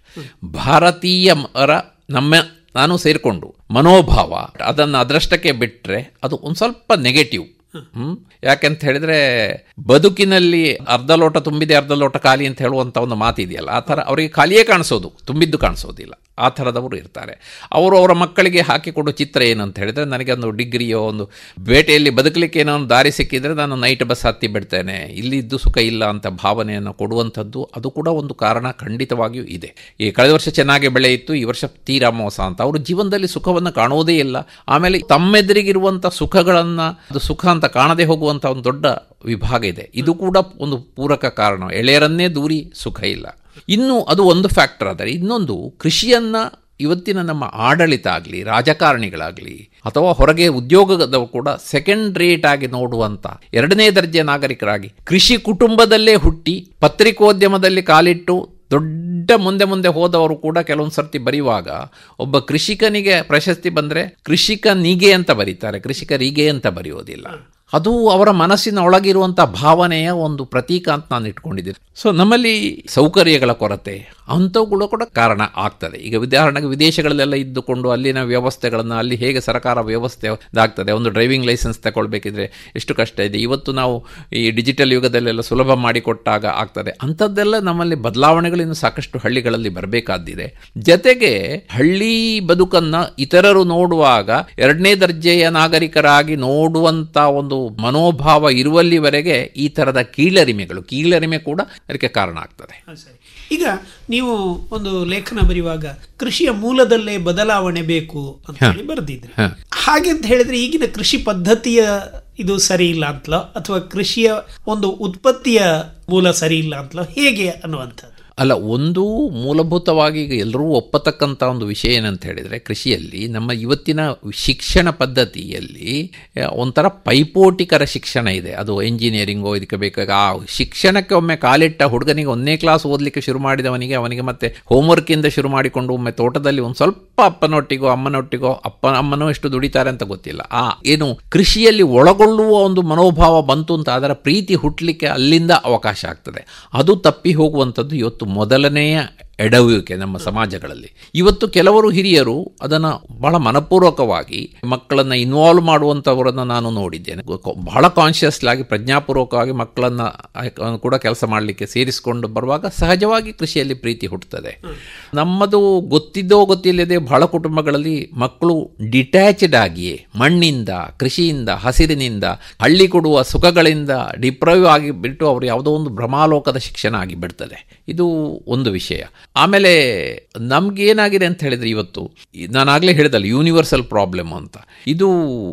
ಭಾರತೀಯರ ನಮ್ಮ ನಾನು ಸೇರಿಕೊಂಡು ಮನೋಭಾವ ಅದನ್ನು ಅದರಷ್ಟಕ್ಕೆ ಬಿಟ್ಟರೆ ಅದು ಒಂದು ಸ್ವಲ್ಪ ನೆಗೆಟಿವ್ ಹ್ಮ್ ಯಾಕಂತ ಹೇಳಿದ್ರೆ ಬದುಕಿನಲ್ಲಿ ಅರ್ಧ ಲೋಟ ತುಂಬಿದೆ ಅರ್ಧ ಲೋಟ ಖಾಲಿ ಅಂತ ಹೇಳುವಂಥ ಒಂದು ಮಾತಿದೆಯಲ್ಲ ಆ ಥರ ಅವರಿಗೆ ಖಾಲಿಯೇ ಕಾಣಿಸೋದು ತುಂಬಿದ್ದು ಕಾಣಿಸೋದಿಲ್ಲ ಆ ಥರದವರು ಇರ್ತಾರೆ ಅವರು ಅವರ ಮಕ್ಕಳಿಗೆ ಹಾಕಿಕೊಡೋ ಚಿತ್ರ ಏನಂತ ಹೇಳಿದ್ರೆ ನನಗೆ ಒಂದು ಡಿಗ್ರಿಯೋ ಒಂದು ಬೇಟೆಯಲ್ಲಿ ಬದುಕಲಿಕ್ಕೆ ಏನೋ ಒಂದು ದಾರಿ ಸಿಕ್ಕಿದ್ರೆ ನಾನು ನೈಟ್ ಬಸ್ ಹತ್ತಿ ಬಿಡ್ತೇನೆ ಇಲ್ಲಿದ್ದು ಸುಖ ಇಲ್ಲ ಅಂತ ಭಾವನೆಯನ್ನು ಕೊಡುವಂಥದ್ದು ಅದು ಕೂಡ ಒಂದು ಕಾರಣ ಖಂಡಿತವಾಗಿಯೂ ಇದೆ ಈ ಕಳೆದ ವರ್ಷ ಚೆನ್ನಾಗಿ ಬೆಳೆ ಇತ್ತು ಈ ವರ್ಷ ತೀರಾ ಮೋಸ ಅಂತ ಅವರು ಜೀವನದಲ್ಲಿ ಸುಖವನ್ನು ಕಾಣುವುದೇ ಇಲ್ಲ ಆಮೇಲೆ ತಮ್ಮೆದುರಿಗಿರುವಂಥ ಸುಖಗಳನ್ನು ಅದು ಸುಖ ಅಂತ ಕಾಣದೆ ಹೋಗುವಂಥ ಒಂದು ದೊಡ್ಡ ವಿಭಾಗ ಇದೆ ಇದು ಕೂಡ ಒಂದು ಪೂರಕ ಕಾರಣ ಎಳೆಯರನ್ನೇ ದೂರಿ ಸುಖ ಇಲ್ಲ ಇನ್ನು ಅದು ಒಂದು ಫ್ಯಾಕ್ಟರ್ ಆದರೆ ಇನ್ನೊಂದು ಕೃಷಿಯನ್ನ ಇವತ್ತಿನ ನಮ್ಮ ಆಡಳಿತ ಆಗಲಿ ರಾಜಕಾರಣಿಗಳಾಗಲಿ ಅಥವಾ ಹೊರಗೆ ಉದ್ಯೋಗದವರು ಕೂಡ ಸೆಕೆಂಡ್ ರೇಟ್ ಆಗಿ ನೋಡುವಂತ ಎರಡನೇ ದರ್ಜೆ ನಾಗರಿಕರಾಗಿ ಕೃಷಿ ಕುಟುಂಬದಲ್ಲೇ ಹುಟ್ಟಿ ಪತ್ರಿಕೋದ್ಯಮದಲ್ಲಿ ಕಾಲಿಟ್ಟು ದೊಡ್ಡ ಮುಂದೆ ಮುಂದೆ ಹೋದವರು ಕೂಡ ಕೆಲವೊಂದು ಸರ್ತಿ ಬರೆಯುವಾಗ ಒಬ್ಬ ಕೃಷಿಕನಿಗೆ ಪ್ರಶಸ್ತಿ ಬಂದರೆ ಕೃಷಿಕನಿಗೆ ಅಂತ ಬರೀತಾರೆ ಕೃಷಿಕರಿಗೆ ಅಂತ ಬರೆಯೋದಿಲ್ಲ ಅದು ಅವರ ಮನಸ್ಸಿನ ಒಳಗಿರುವಂಥ ಭಾವನೆಯ ಒಂದು ಪ್ರತೀಕ ಅಂತ ನಾನು ಇಟ್ಕೊಂಡಿದ್ದೀನಿ ಸೊ ನಮ್ಮಲ್ಲಿ ಸೌಕರ್ಯಗಳ ಕೊರತೆ ಅಂಥವುಗಳು ಕೂಡ ಕಾರಣ ಆಗ್ತದೆ ಈಗ ಉದಾಹರಣೆಗೆ ವಿದೇಶಗಳಲ್ಲೆಲ್ಲ ಇದ್ದುಕೊಂಡು ಅಲ್ಲಿನ ವ್ಯವಸ್ಥೆಗಳನ್ನು ಅಲ್ಲಿ ಹೇಗೆ ಸರ್ಕಾರ ವ್ಯವಸ್ಥೆ ಆಗ್ತದೆ ಒಂದು ಡ್ರೈವಿಂಗ್ ಲೈಸೆನ್ಸ್ ತಗೊಳ್ಬೇಕಿದ್ರೆ ಎಷ್ಟು ಕಷ್ಟ ಇದೆ ಇವತ್ತು ನಾವು ಈ ಡಿಜಿಟಲ್ ಯುಗದಲ್ಲೆಲ್ಲ ಸುಲಭ ಮಾಡಿಕೊಟ್ಟಾಗ ಆಗ್ತದೆ ಅಂಥದ್ದೆಲ್ಲ ನಮ್ಮಲ್ಲಿ ಬದಲಾವಣೆಗಳಿನ್ನು ಸಾಕಷ್ಟು ಹಳ್ಳಿಗಳಲ್ಲಿ ಬರಬೇಕಾದಿದೆ ಜತೆಗೆ ಹಳ್ಳಿ ಬದುಕನ್ನು ಇತರರು ನೋಡುವಾಗ ಎರಡನೇ ದರ್ಜೆಯ ನಾಗರಿಕರಾಗಿ ನೋಡುವಂಥ ಒಂದು ಮನೋಭಾವ ಇರುವಲ್ಲಿವರೆಗೆ ಈ ಥರದ ಕೀಳರಿಮೆಗಳು ಕೀಳರಿಮೆ ಕೂಡ ಅದಕ್ಕೆ ಕಾರಣ ಆಗ್ತದೆ ಈಗ ನೀವು ಒಂದು ಲೇಖನ ಬರೆಯುವಾಗ ಕೃಷಿಯ ಮೂಲದಲ್ಲೇ ಬದಲಾವಣೆ ಬೇಕು ಅಂತ ಹೇಳಿ ಬರೆದಿದ್ರಿ ಹ. ಹಾಗೆ ಅಂತ ಹೇಳಿದ್ರೆ ಈಗಿನ ಕೃಷಿ ಪದ್ಧತಿಯ ಇದು ಸರಿ ಇಲ್ಲ ಅಂತಲೋ ಅಥವಾ ಕೃಷಿಯ ಒಂದು ಉತ್ಪತ್ತಿಯ ಮೂಲ ಸರಿ ಇಲ್ಲ ಅಂತಲೋ ಹೇಗೆ ಅನ್ನುವಂಥದ್ದು ಅಲ್ಲ ಒಂದು ಮೂಲಭೂತವಾಗಿ ಈಗ ಎಲ್ಲರೂ ಒಪ್ಪತಕ್ಕಂಥ ಒಂದು ವಿಷಯ ಏನಂತ ಹೇಳಿದರೆ ಕೃಷಿಯಲ್ಲಿ ನಮ್ಮ ಇವತ್ತಿನ ಶಿಕ್ಷಣ ಪದ್ಧತಿಯಲ್ಲಿ ಆ, ಒಂಥರ ಪೈಪೋಟಿಕರ ಶಿಕ್ಷಣ ಇದೆ ಅದು ಎಂಜಿನಿಯರಿಂಗೋ ಇದಕ್ಕೆ ಬೇಕಾಗ ಆ ಶಿಕ್ಷಣಕ್ಕೆ ಒಮ್ಮೆ ಕಾಲಿಟ್ಟ ಹುಡುಗನಿಗೆ ಒಂದನೇ ಕ್ಲಾಸ್ ಓದಲಿಕ್ಕೆ ಶುರು ಮಾಡಿದವನಿಗೆ ಅವನಿಗೆ ಮತ್ತೆ ಹೋಮ್ವರ್ಕಿಂದ ಶುರು ಮಾಡಿಕೊಂಡು ಒಮ್ಮೆ ತೋಟದಲ್ಲಿ ಒಂದು ಸ್ವಲ್ಪ ಅಪ್ಪನೊಟ್ಟಿಗೋ ಅಮ್ಮನೊಟ್ಟಿಗೋ ಅಪ್ಪ ಅಮ್ಮನೋ ಎಷ್ಟು ದುಡಿತಾರೆ ಅಂತ ಗೊತ್ತಿಲ್ಲ ಆ ಏನು ಕೃಷಿಯಲ್ಲಿ ಒಳಗೊಳ್ಳುವ ಒಂದು ಮನೋಭಾವ ಬಂತು ಅಂತ ಅದರ ಪ್ರೀತಿ ಹುಟ್ಟಲಿಕ್ಕೆ ಅಲ್ಲಿಂದ ಅವಕಾಶ ಆಗ್ತದೆ ಅದು ತಪ್ಪಿ ಹೋಗುವಂಥದ್ದು ಇವತ್ತು ಮೊದಲನೆಯ ಎಡವುವಿಕೆ ನಮ್ಮ ಸಮಾಜಗಳಲ್ಲಿ ಇವತ್ತು ಕೆಲವರು ಹಿರಿಯರು ಅದನ್ನು ಬಹಳ ಮನಪೂರ್ವಕವಾಗಿ ಮಕ್ಕಳನ್ನು ಇನ್ವಾಲ್ವ್ ಮಾಡುವಂಥವರನ್ನು ನಾನು ನೋಡಿದ್ದೇನೆ ಗೊ- ಬಹಳ ಕಾನ್ಷಿಯಸ್ಲಿ ಆಗಿ ಪ್ರಜ್ಞಾಪೂರ್ವಕವಾಗಿ ಮಕ್ಕಳನ್ನು ಕೂಡ ಕೆಲಸ ಮಾಡಲಿಕ್ಕೆ ಸೇರಿಸಿಕೊಂಡು ಬರುವಾಗ ಸಹಜವಾಗಿ ಕೃಷಿಯಲ್ಲಿ ಪ್ರೀತಿ ಹುಟ್ಟುತ್ತದೆ ನಮ್ಮದು ಗೊತ್ತಿದ್ದೋ ಗೊತ್ತಿಲ್ಲದೆ ಬಹಳ ಕುಟುಂಬಗಳಲ್ಲಿ ಮಕ್ಕಳು ಡಿಟ್ಯಾಚ್ಡ್ ಆಗಿಯೇ ಮಣ್ಣಿಂದ ಕೃಷಿಯಿಂದ ಹಸಿರಿನಿಂದ ಹಳ್ಳಿ ಕೊಡುವ ಸುಖಗಳಿಂದ ಡಿಪ್ರೈವ್ ಆಗಿ ಬಿಟ್ಟು ಅವರು ಯಾವುದೋ ಒಂದು ಭ್ರಮಾಲೋಕದ ಶಿಕ್ಷಣ ಆಗಿ ಬಿಡ್ತದೆ ಇದು ಒಂದು ವಿಷಯ ಆಮೇಲೆ ನಮ್ಗೇನಾಗಿದೆ ಅಂತ ಹೇಳಿದ್ರೆ ಇವತ್ತು ಈ- ನಾನು ಆಗಲೇ ಹೇಳಿದಲ್ಲ ಯೂನಿವರ್ಸಲ್ ಪ್ರಾಬ್ಲಮ್ ಅಂತ ಇದು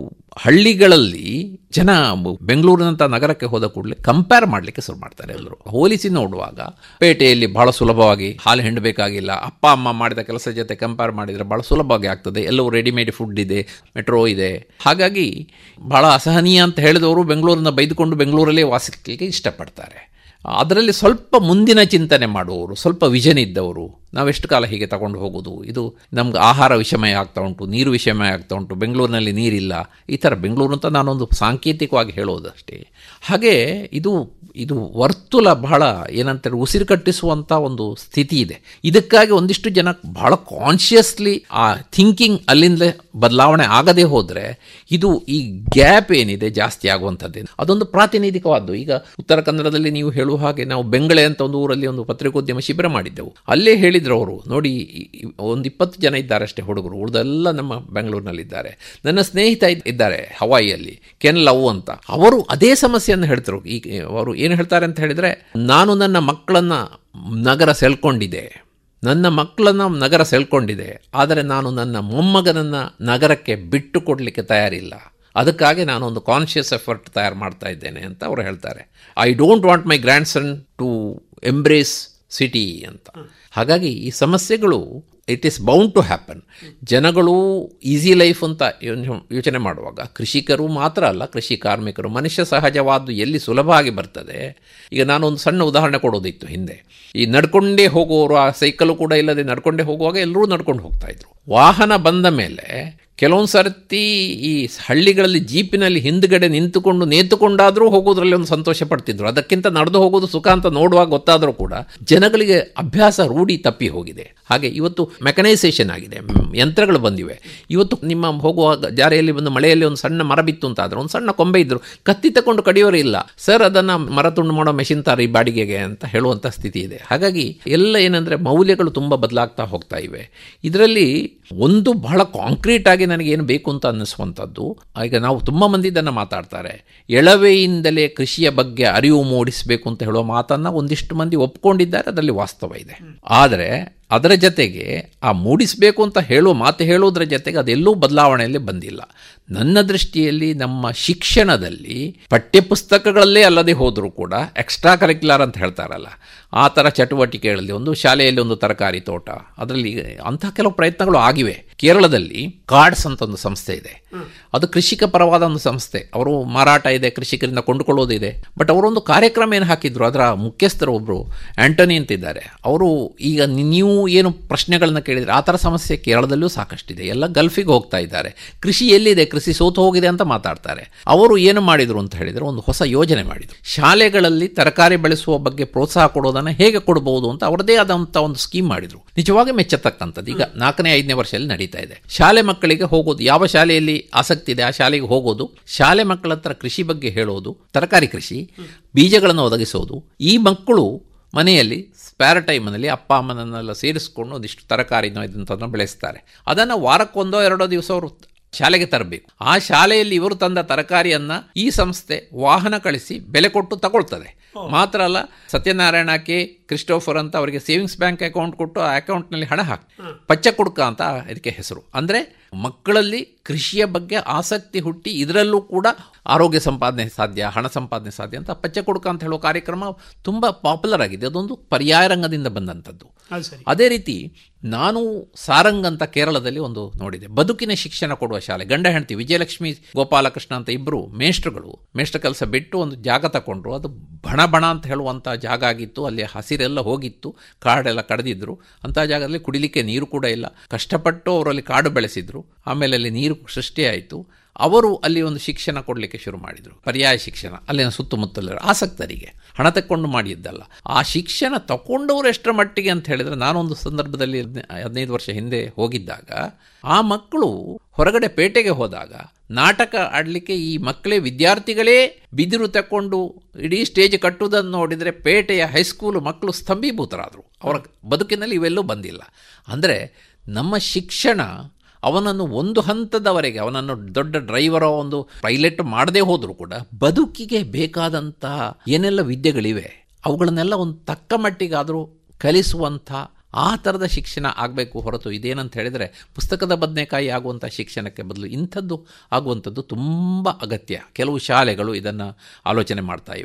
ಹಳ್ಳಿಗಳಲ್ಲಿ ಜನ ಬ- ಬೆಂಗಳೂರಿನಂಥ ನಗರಕ್ಕೆ ಹೋದ ಕೂಡಲೇ ಕಂಪೇರ್ ಮಾಡಲಿಕ್ಕೆ ಶುರು ಮಾಡ್ತಾರೆ ಎಲ್ಲರೂ ಹೋಲಿಸಿ ನೋಡುವಾಗ ಪೇಟೆಯಲ್ಲಿ ಬಹಳ ಸುಲಭವಾಗಿ ಹಾಲು ಹಿಂಡಬೇಕಾಗಿಲ್ಲ ಅಪ್ಪ ಅಮ್ಮ ಮಾಡಿದ ಕೆಲಸ ಜೊತೆ ಕಂಪೇರ್ ಮಾಡಿದರೆ ಬಹಳ ಸುಲಭವಾಗಿ ಆಗ್ತದೆ ಎಲ್ಲವೂ ರೆಡಿಮೇಡ್ ಫುಡ್ ಇದೆ ಮೆಟ್ರೋ ಇದೆ ಹಾಗಾಗಿ ಬಹಳ ಅಸಹನೀಯ ಅಂತ ಹೇಳಿದವರು ಬೆಂಗಳೂರನ್ನ ಬೈದುಕೊಂಡು ಬೆಂಗಳೂರಲ್ಲೇ ವಾಸಿಸಲಿಕ್ಕೆ ಇಷ್ಟಪಡ್ತಾರೆ ಅದರಲ್ಲಿ ಸ್ವಲ್ಪ ಮುಂದಿನ ಚಿಂತನೆ ಮಾಡುವವರು ಸ್ವಲ್ಪ ವಿಷನ್ ಇದ್ದವರು ನಾವೆಷ್ಟು ಕಾಲ ಹೀಗೆ ತಗೊಂಡು ಹೋಗೋದು ಇದು ನಮ್ಗೆ ಆಹಾರ ವಿಷಮಯ ಆಗ್ತಾ ಉಂಟು ನೀರು ವಿಷಮಯ ಆಗ್ತಾ ಉಂಟು ಬೆಂಗಳೂರಿನಲ್ಲಿ ನೀರಿಲ್ಲ ಈ ಥರ ಬೆಂಗಳೂರು ಅಂತ ನಾನೊಂದು ಸಾಂಕೇತಿಕವಾಗಿ ಹೇಳೋದಷ್ಟೇ ಹಾಗೆ ಇದು ಇದು ವರ್ತುಲ ಬಹಳ ಏನಂತಾರೆ ಉಸಿರು ಕಟ್ಟಿಸುವಂಥ ಒಂದು ಸ್ಥಿತಿ ಇದೆ ಇದಕ್ಕಾಗಿ ಒಂದಿಷ್ಟು ಜನ ಬಹಳ ಕಾನ್ಷಿಯಸ್ಲಿ ಆ ಥಿಂಕಿಂಗ್ ಅಲ್ಲಿಂದಲೇ ಬದಲಾವಣೆ ಆಗದೆ ಹೋದರೆ ಇದು ಈ ಗ್ಯಾಪ್ ಏನಿದೆ ಜಾಸ್ತಿ ಆಗುವಂಥದ್ದು ಅದೊಂದು ಪ್ರಾತಿನಿಧಿಕವಾದ್ದು ಈಗ ಉತ್ತರ ಕನ್ನಡದಲ್ಲಿ ನೀವು ಹೇಳುವ ಹಾಗೆ ನಾವು ಬೆಂಗಳೆ ಅಂತ ಒಂದು ಊರಲ್ಲಿ ಒಂದು ಪತ್ರಿಕೋದ್ಯಮ ಶಿಬಿರ ಮಾಡಿದ್ದೆವು ಅಲ್ಲೇ ಹೇಳಿದ್ರು ಅವರು ನೋಡಿ ಒಂದು ಇಪ್ಪತ್ತು ಜನ ಇದ್ದಾರೆ ಅಷ್ಟೇ ಹುಡುಗರು ಉಳಿದೆಲ್ಲ ನಮ್ಮ ಬೆಂಗಳೂರಿನಲ್ಲಿದ್ದಾರೆ ನನ್ನ ಸ್ನೇಹಿತ ಇದ್ದಾರೆ ಹವಾಯಿಯಲ್ಲಿ ಕೆನ್ ಲವ್ ಅಂತ ಅವರು ಅದೇ ಸಮಸ್ಯೆಯನ್ನು ಹೇಳ್ತಾರೆ ಈ ಅವರು ಏನು ಹೇಳ್ತಾರೆ ಅಂತ ಹೇಳಿದರೆ ನಾನು ನನ್ನ ಮಕ್ಕಳನ್ನು ನಗರ ಸೆಳ್ಕೊಂಡಿದ್ದೆ ನನ್ನ ಮಕ್ಕಳನ್ನು ನಗರ ಸೆಳ್ಕೊಂಡಿದೆ ಆದರೆ ನಾನು ನನ್ನ ಮೊಮ್ಮಗನನ್ನು ನಗರಕ್ಕೆ ಬಿಟ್ಟು ಕೊಡಲಿಕ್ಕೆ ತಯಾರಿಲ್ಲ ಅದಕ್ಕಾಗಿ ನಾನು ಒಂದು ಕಾನ್ಷಿಯಸ್ ಎಫರ್ಟ್ ತಯಾರು ಮಾಡ್ತಾ ಇದ್ದೇನೆ ಅಂತ ಅವರು ಹೇಳ್ತಾರೆ I don't want my grandson to embrace city ಅಂತ ಹಾಗಾಗಿ ಈ ಸಮಸ್ಯೆಗಳು it is bound to happen ಜನಗಳು ಈಸಿ ಲೈಫ್ ಅಂತ ಯೋಚನೆ ಮಾಡುವಾಗ ಕೃಷಿಕರು ಮಾತ್ರ ಅಲ್ಲ ಕೃಷಿ ಕಾರ್ಮಿಕರು ಮನುಷ್ಯ ಸಹಜವಾದ್ದು ಎಲ್ಲಿ ಸುಲಭ ಆಗಿ ಬರ್ತದೆ ಈಗ ನಾನೊಂದು ಸಣ್ಣ ಉದಾಹರಣೆ ಕೊಡೋದಿತ್ತು ಹಿಂದೆ ಈ ನಡ್ಕೊಂಡೇ ಹೋಗುವವರು ಆ ಸೈಕಲು ಕೂಡ ಇಲ್ಲದೆ ನಡ್ಕೊಂಡೇ ಹೋಗುವಾಗ ಎಲ್ಲರೂ ನಡ್ಕೊಂಡು ಹೋಗ್ತಾ ಇದ್ರು ವಾಹನ ಬಂದ ಮೇಲೆ ಕೆಲವೊಂದು ಸರ್ತಿ ಈ ಹಳ್ಳಿಗಳಲ್ಲಿ ಜೀಪಿನಲ್ಲಿ ಹಿಂದ್ಗಡೆ ನಿಂತುಕೊಂಡು ನೇತುಕೊಂಡಾದರೂ ಹೋಗೋದ್ರಲ್ಲಿ ಒಂದು ಸಂತೋಷ ಪಡ್ತಿದ್ರು ಅದಕ್ಕಿಂತ ನಡೆದು ಹೋಗೋದು ಸುಖ ಅಂತ ನೋಡುವಾಗ ಗೊತ್ತಾದರೂ ಕೂಡ ಜನಗಳಿಗೆ ಅಭ್ಯಾಸ ರೂಢಿ ತಪ್ಪಿ ಹೋಗಿದೆ ಹಾಗೆ ಇವತ್ತು ಮೆಕನೈಸೇಷನ್ ಆಗಿದೆ ಯಂತ್ರಗಳು ಬಂದಿವೆ ಇವತ್ತು ನಿಮ್ಮ ಹೋಗುವ ಜಾರಿಯಲ್ಲಿ ಒಂದು ಮಳೆಯಲ್ಲಿ ಒಂದು ಸಣ್ಣ ಮರ ಬಿತ್ತು ಅಂತ ಆದ್ರೆ ಒಂದು ಸಣ್ಣ ಕೊಂಬೆ ಇದ್ರು ಕತ್ತಿ ತಕೊಂಡು ಕಡಿಯೋರು ಇಲ್ಲ ಸರ್ ಅದನ್ನು ಮರ ತುಂಡು ಮಾಡೋ ಮೆಷಿನ್ ತಾರಿ ಬಾಡಿಗೆಗೆ ಅಂತ ಹೇಳುವಂಥ ಸ್ಥಿತಿ ಇದೆ ಹಾಗಾಗಿ ಎಲ್ಲ ಏನಂದರೆ ಮೌಲ್ಯಗಳು ತುಂಬ ಬದಲಾಗ್ತಾ ಹೋಗ್ತಾ ಇವೆ ಇದರಲ್ಲಿ ಒಂದು ಬಹಳ ಕಾಂಕ್ರೀಟ್ ಆಗಿ ನನಗೇನು ಬೇಕು ಅಂತ ಅನ್ನಿಸುವಂಥದ್ದು ಈಗ ನಾವು ತುಂಬ ಮಂದಿ ಇದನ್ನು ಮಾತಾಡ್ತಾರೆ ಎಳವೆಯಿಂದಲೇ ಕೃಷಿಯ ಬಗ್ಗೆ ಅರಿವು ಮೂಡಿಸಬೇಕು ಅಂತ ಹೇಳುವ ಮಾತನ್ನು ಒಂದಿಷ್ಟು ಮಂದಿ ಒಪ್ಕೊಂಡಿದ್ದಾರೆ ಅದರಲ್ಲಿ ವಾಸ್ತವ ಇದೆ ಆದರೆ ಅದರ ಜೊತೆಗೆ ಆ ಮೂಡಿಸಬೇಕು ಅಂತ ಹೇಳುವ ಮಾತು ಹೇಳೋದ್ರ ಜೊತೆಗೆ ಅದೆಲ್ಲೂ ಬದಲಾವಣೆಯಲ್ಲಿ ಬಂದಿಲ್ಲ ನನ್ನ ದೃಷ್ಟಿಯಲ್ಲಿ ನಮ್ಮ ಶಿಕ್ಷಣದಲ್ಲಿ ಪಠ್ಯಪುಸ್ತಕಗಳಲ್ಲೇ ಅಲ್ಲದೆ ಹೋದರೂ ಕೂಡ ಎಕ್ಸ್ಟ್ರಾ ಕರಿಕ್ಯುಲರ್ ಅಂತ ಹೇಳ್ತಾರಲ್ಲ ಆ ಥರ ಚಟುವಟಿಕೆಗಳಲ್ಲಿ ಒಂದು ಶಾಲೆಯಲ್ಲಿ ಒಂದು ತರಕಾರಿ ತೋಟ ಅದರಲ್ಲಿ ಅಂಥ ಕೆಲವು ಪ್ರಯತ್ನಗಳು ಆಗಿವೆ ಕೇರಳದಲ್ಲಿ ಕಾರ್ಡ್ಸ್ ಅಂತ ಒಂದು ಸಂಸ್ಥೆ ಇದೆ ಅದು ಕೃಷಿಕ ಪರವಾದ ಒಂದು ಸಂಸ್ಥೆ ಅವರು ಮಾರಾಟ ಇದೆ ಕೃಷಿಕರಿಂದ ಕೊಂಡುಕೊಳ್ಳೋದಿದೆ ಬಟ್ ಅವರೊಂದು ಕಾರ್ಯಕ್ರಮ ಏನು ಹಾಕಿದ್ರು ಅದರ ಮುಖ್ಯಸ್ಥರು ಒಬ್ಬರು ಆಂಟನಿ ಅಂತಿದ್ದಾರೆ ಅವರು ಈಗ ನೀವು ಏನು ಪ್ರಶ್ನೆಗಳನ್ನ ಕೇಳಿದರೆ ಆ ಥರ ಸಮಸ್ಯೆ ಕೇರಳದಲ್ಲೂ ಸಾಕಷ್ಟಿದೆ ಎಲ್ಲ ಗಲ್ಫಿಗೆ ಹೋಗ್ತಾ ಇದ್ದಾರೆ ಕೃಷಿ ಎಲ್ಲಿದೆ ಕೃಷಿ ಸೋತು ಹೋಗಿದೆ ಅಂತ ಮಾತಾಡ್ತಾರೆ ಅವರು ಏನು ಮಾಡಿದರು ಅಂತ ಹೇಳಿದರೆ ಒಂದು ಹೊಸ ಯೋಜನೆ ಮಾಡಿದರು ಶಾಲೆಗಳಲ್ಲಿ ತರಕಾರಿ ಬೆಳೆಸುವ ಬಗ್ಗೆ ಪ್ರೋತ್ಸಾಹ ಕೊಡೋದನ್ನು ಹೇಗೆ ಕೊಡಬಹುದು ಅಂತ ಅವರದೇ ಆದಂಥ ಒಂದು ಸ್ಕೀಮ್ ಮಾಡಿದರು ನಿಜವಾಗಿ ಮೆಚ್ಚತಕ್ಕಂಥದ್ದು ಈಗ ನಾಲ್ಕನೇ ಐದನೇ ವರ್ಷದಲ್ಲಿ ನಡೀತಾ ಇದೆ ಶಾಲೆ ಮಕ್ಕಳಿಗೆ ಹೋಗೋದು ಯಾವ ಶಾಲೆಯಲ್ಲಿ ಆಸಕ್ತಿ ಇದೆ ಆ ಶಾಲೆಗೆ ಹೋಗೋದು ಶಾಲೆ ಮಕ್ಕಳ ಹತ್ರ ಕೃಷಿ ಬಗ್ಗೆ ಹೇಳೋದು ತರಕಾರಿ ಕೃಷಿ ಬೀಜಗಳನ್ನು ಒದಗಿಸೋದು ಈ ಮಕ್ಕಳು ಮನೆಯಲ್ಲಿ ಸ್ಪ್ಯಾರ್ ಟೈಮ್ನಲ್ಲಿ ಅಪ್ಪ ಅಮ್ಮನನ್ನೆಲ್ಲ ಸೇರಿಸ್ಕೊಂಡು ಒಂದಿಷ್ಟು ತರಕಾರಿನೋ ಇದಂಥದ್ದನ್ನು ಬೆಳೆಸ್ತಾರೆ ಅದನ್ನು ವಾರಕ್ಕೊಂದೋ ಎರಡೋ ದಿವಸ ಅವರು ಶಾಲೆಗೆ ತರಬೇಕು ಆ ಶಾಲೆಯಲ್ಲಿ ಇವರು ತಂದ ತರಕಾರಿಯನ್ನು ಈ ಸಂಸ್ಥೆ ವಾಹನ ಕಳಿಸಿ ಬೆಲೆ ಕೊಟ್ಟು ತಗೊಳ್ತದೆ ಮಾತ್ರ ಅಲ್ಲ ಸತ್ಯನಾರಾಯಣ ಕೆ ಕ್ರಿಸ್ಟೋಫರ್ ಅಂತ ಅವರಿಗೆ ಸೇವಿಂಗ್ಸ್ ಬ್ಯಾಂಕ್ ಅಕೌಂಟ್ ಕೊಟ್ಟು ಆ ಅಕೌಂಟ್ನಲ್ಲಿ ಹಣ ಹಾಕಿ ಪಚ್ಚ ಕುಡ್ಕ ಅಂತ ಇದಕ್ಕೆ ಹೆಸರು ಅಂದರೆ ಮಕ್ಕಳಲ್ಲಿ ಕೃಷಿಯ ಬಗ್ಗೆ ಆಸಕ್ತಿ ಹುಟ್ಟಿ ಇದರಲ್ಲೂ ಕೂಡ ಆರೋಗ್ಯ ಸಂಪಾದನೆ ಸಾಧ್ಯ ಹಣ ಸಂಪಾದನೆ ಸಾಧ್ಯ ಅಂತ ಪಚ್ಚ ಕುಡ್ಕ ಅಂತ ಹೇಳೋ ಕಾರ್ಯಕ್ರಮ ತುಂಬ ಪಾಪ್ಯುಲರ್ ಆಗಿದೆ ಅದೊಂದು ಪರ್ಯಾಯ ರಂಗದಿಂದ ಬಂದಂಥದ್ದು ಅದೇ ರೀತಿ ನಾನು ಸಾರಂಗ್ ಅಂತ ಕೇರಳದಲ್ಲಿ ಒಂದು ನೋಡಿದೆ ಬದುಕಿನ ಶಿಕ್ಷಣ ಕೊಡುವ ಶಾಲೆ ಗಂಡ ಹೆಂಡತಿ ವಿಜಯಲಕ್ಷ್ಮಿ ಗೋಪಾಲಕೃಷ್ಣ ಅಂತ ಇಬ್ಬರು ಮೇಷ್ಟ್ರುಗಳು ಮೇಷ್ಟ್ರ ಕೆಲಸ ಬಿಟ್ಟು ಒಂದು ಜಾಗ ತಗೊಂಡ್ರು ಅದು ಬಣ ಬಣ ಅಂತ ಹೇಳುವಂಥ ಜಾಗ ಆಗಿತ್ತು ಅಲ್ಲಿ ಹಸಿರೆಲ್ಲ ಹೋಗಿತ್ತು ಕಾಡೆಲ್ಲ ಕಡ್ದಿದ್ರು ಅಂಥ ಜಾಗದಲ್ಲಿ ಕುಡಿಲಿಕ್ಕೆ ನೀರು ಕೂಡ ಇಲ್ಲ ಕಷ್ಟಪಟ್ಟು ಅವರಲ್ಲಿ ಕಾಡು ಬೆಳೆಸಿದ್ರು ಆಮೇಲೆ ಅಲ್ಲಿ ನೀರು ಸೃಷ್ಟಿಯಾಯಿತು ಅವರು ಅಲ್ಲಿ ಒಂದು ಶಿಕ್ಷಣ ಕೊಡಲಿಕ್ಕೆ ಶುರು ಮಾಡಿದರು ಪರ್ಯಾಯ ಶಿಕ್ಷಣ ಅಲ್ಲಿನ ಸುತ್ತಮುತ್ತಲ ಆಸಕ್ತರಿಗೆ ಹಣ ತಕ್ಕೊಂಡು ಮಾಡಿದ್ದಲ್ಲ ಆ ಶಿಕ್ಷಣ ತಗೊಂಡವರು ಎಷ್ಟರ ಮಟ್ಟಿಗೆ ಅಂತ ಹೇಳಿದರೆ ನಾನೊಂದು ಸಂದರ್ಭದಲ್ಲಿ ಹದಿನೈದು ವರ್ಷ ಹಿಂದೆ ಹೋಗಿದ್ದಾಗ ಆ ಮಕ್ಕಳು ಹೊರಗಡೆ ಪೇಟೆಗೆ ಹೋದಾಗ ನಾಟಕ ಆಡಲಿಕ್ಕೆ ಈ ಮಕ್ಕಳೇ ವಿದ್ಯಾರ್ಥಿಗಳೇ ಬಿದಿರು ತಕ್ಕೊಂಡು ಇಡೀ ಸ್ಟೇಜ್ ಕಟ್ಟುವುದನ್ನು ನೋಡಿದರೆ ಪೇಟೆಯ ಹೈಸ್ಕೂಲು ಮಕ್ಕಳು ಸ್ತಂಭೀಭೂತರಾದರು ಅವರ ಬದುಕಿನಲ್ಲಿ ಇವೆಲ್ಲೂ ಬಂದಿಲ್ಲ ಅಂದರೆ ನಮ್ಮ ಶಿಕ್ಷಣ ಅವನನ್ನು ಒಂದು ಹಂತದವರೆಗೆ ಅವನನ್ನು ದೊಡ್ಡ ಡ್ರೈವರೋ ಒಂದು ಪೈಲಟ್ ಮಾಡದೇ ಹೋದರೂ ಕೂಡ ಬದುಕಿಗೆ ಬೇಕಾದಂತಹ ಏನೆಲ್ಲ ವಿದ್ಯೆಗಳಿವೆ ಅವುಗಳನ್ನೆಲ್ಲ ಒಂದು ತಕ್ಕ ಮಟ್ಟಿಗಾದರೂ ಕಲಿಸುವಂಥ ಆ ಥರದ ಶಿಕ್ಷಣ ಆಗಬೇಕು ಹೊರತು ಇದೇನಂತ ಹೇಳಿದರೆ ಪುಸ್ತಕದ ಬದನೆಕಾಯಿ ಆಗುವಂಥ ಶಿಕ್ಷಣಕ್ಕೆ ಬದಲು ಇಂಥದ್ದು ಆಗುವಂಥದ್ದು ತುಂಬ ಅಗತ್ಯ ಕೆಲವು ಶಾಲೆಗಳು ಇದನ್ನು ಆಲೋಚನೆ ಮಾಡ್ತಾ ಇವೆ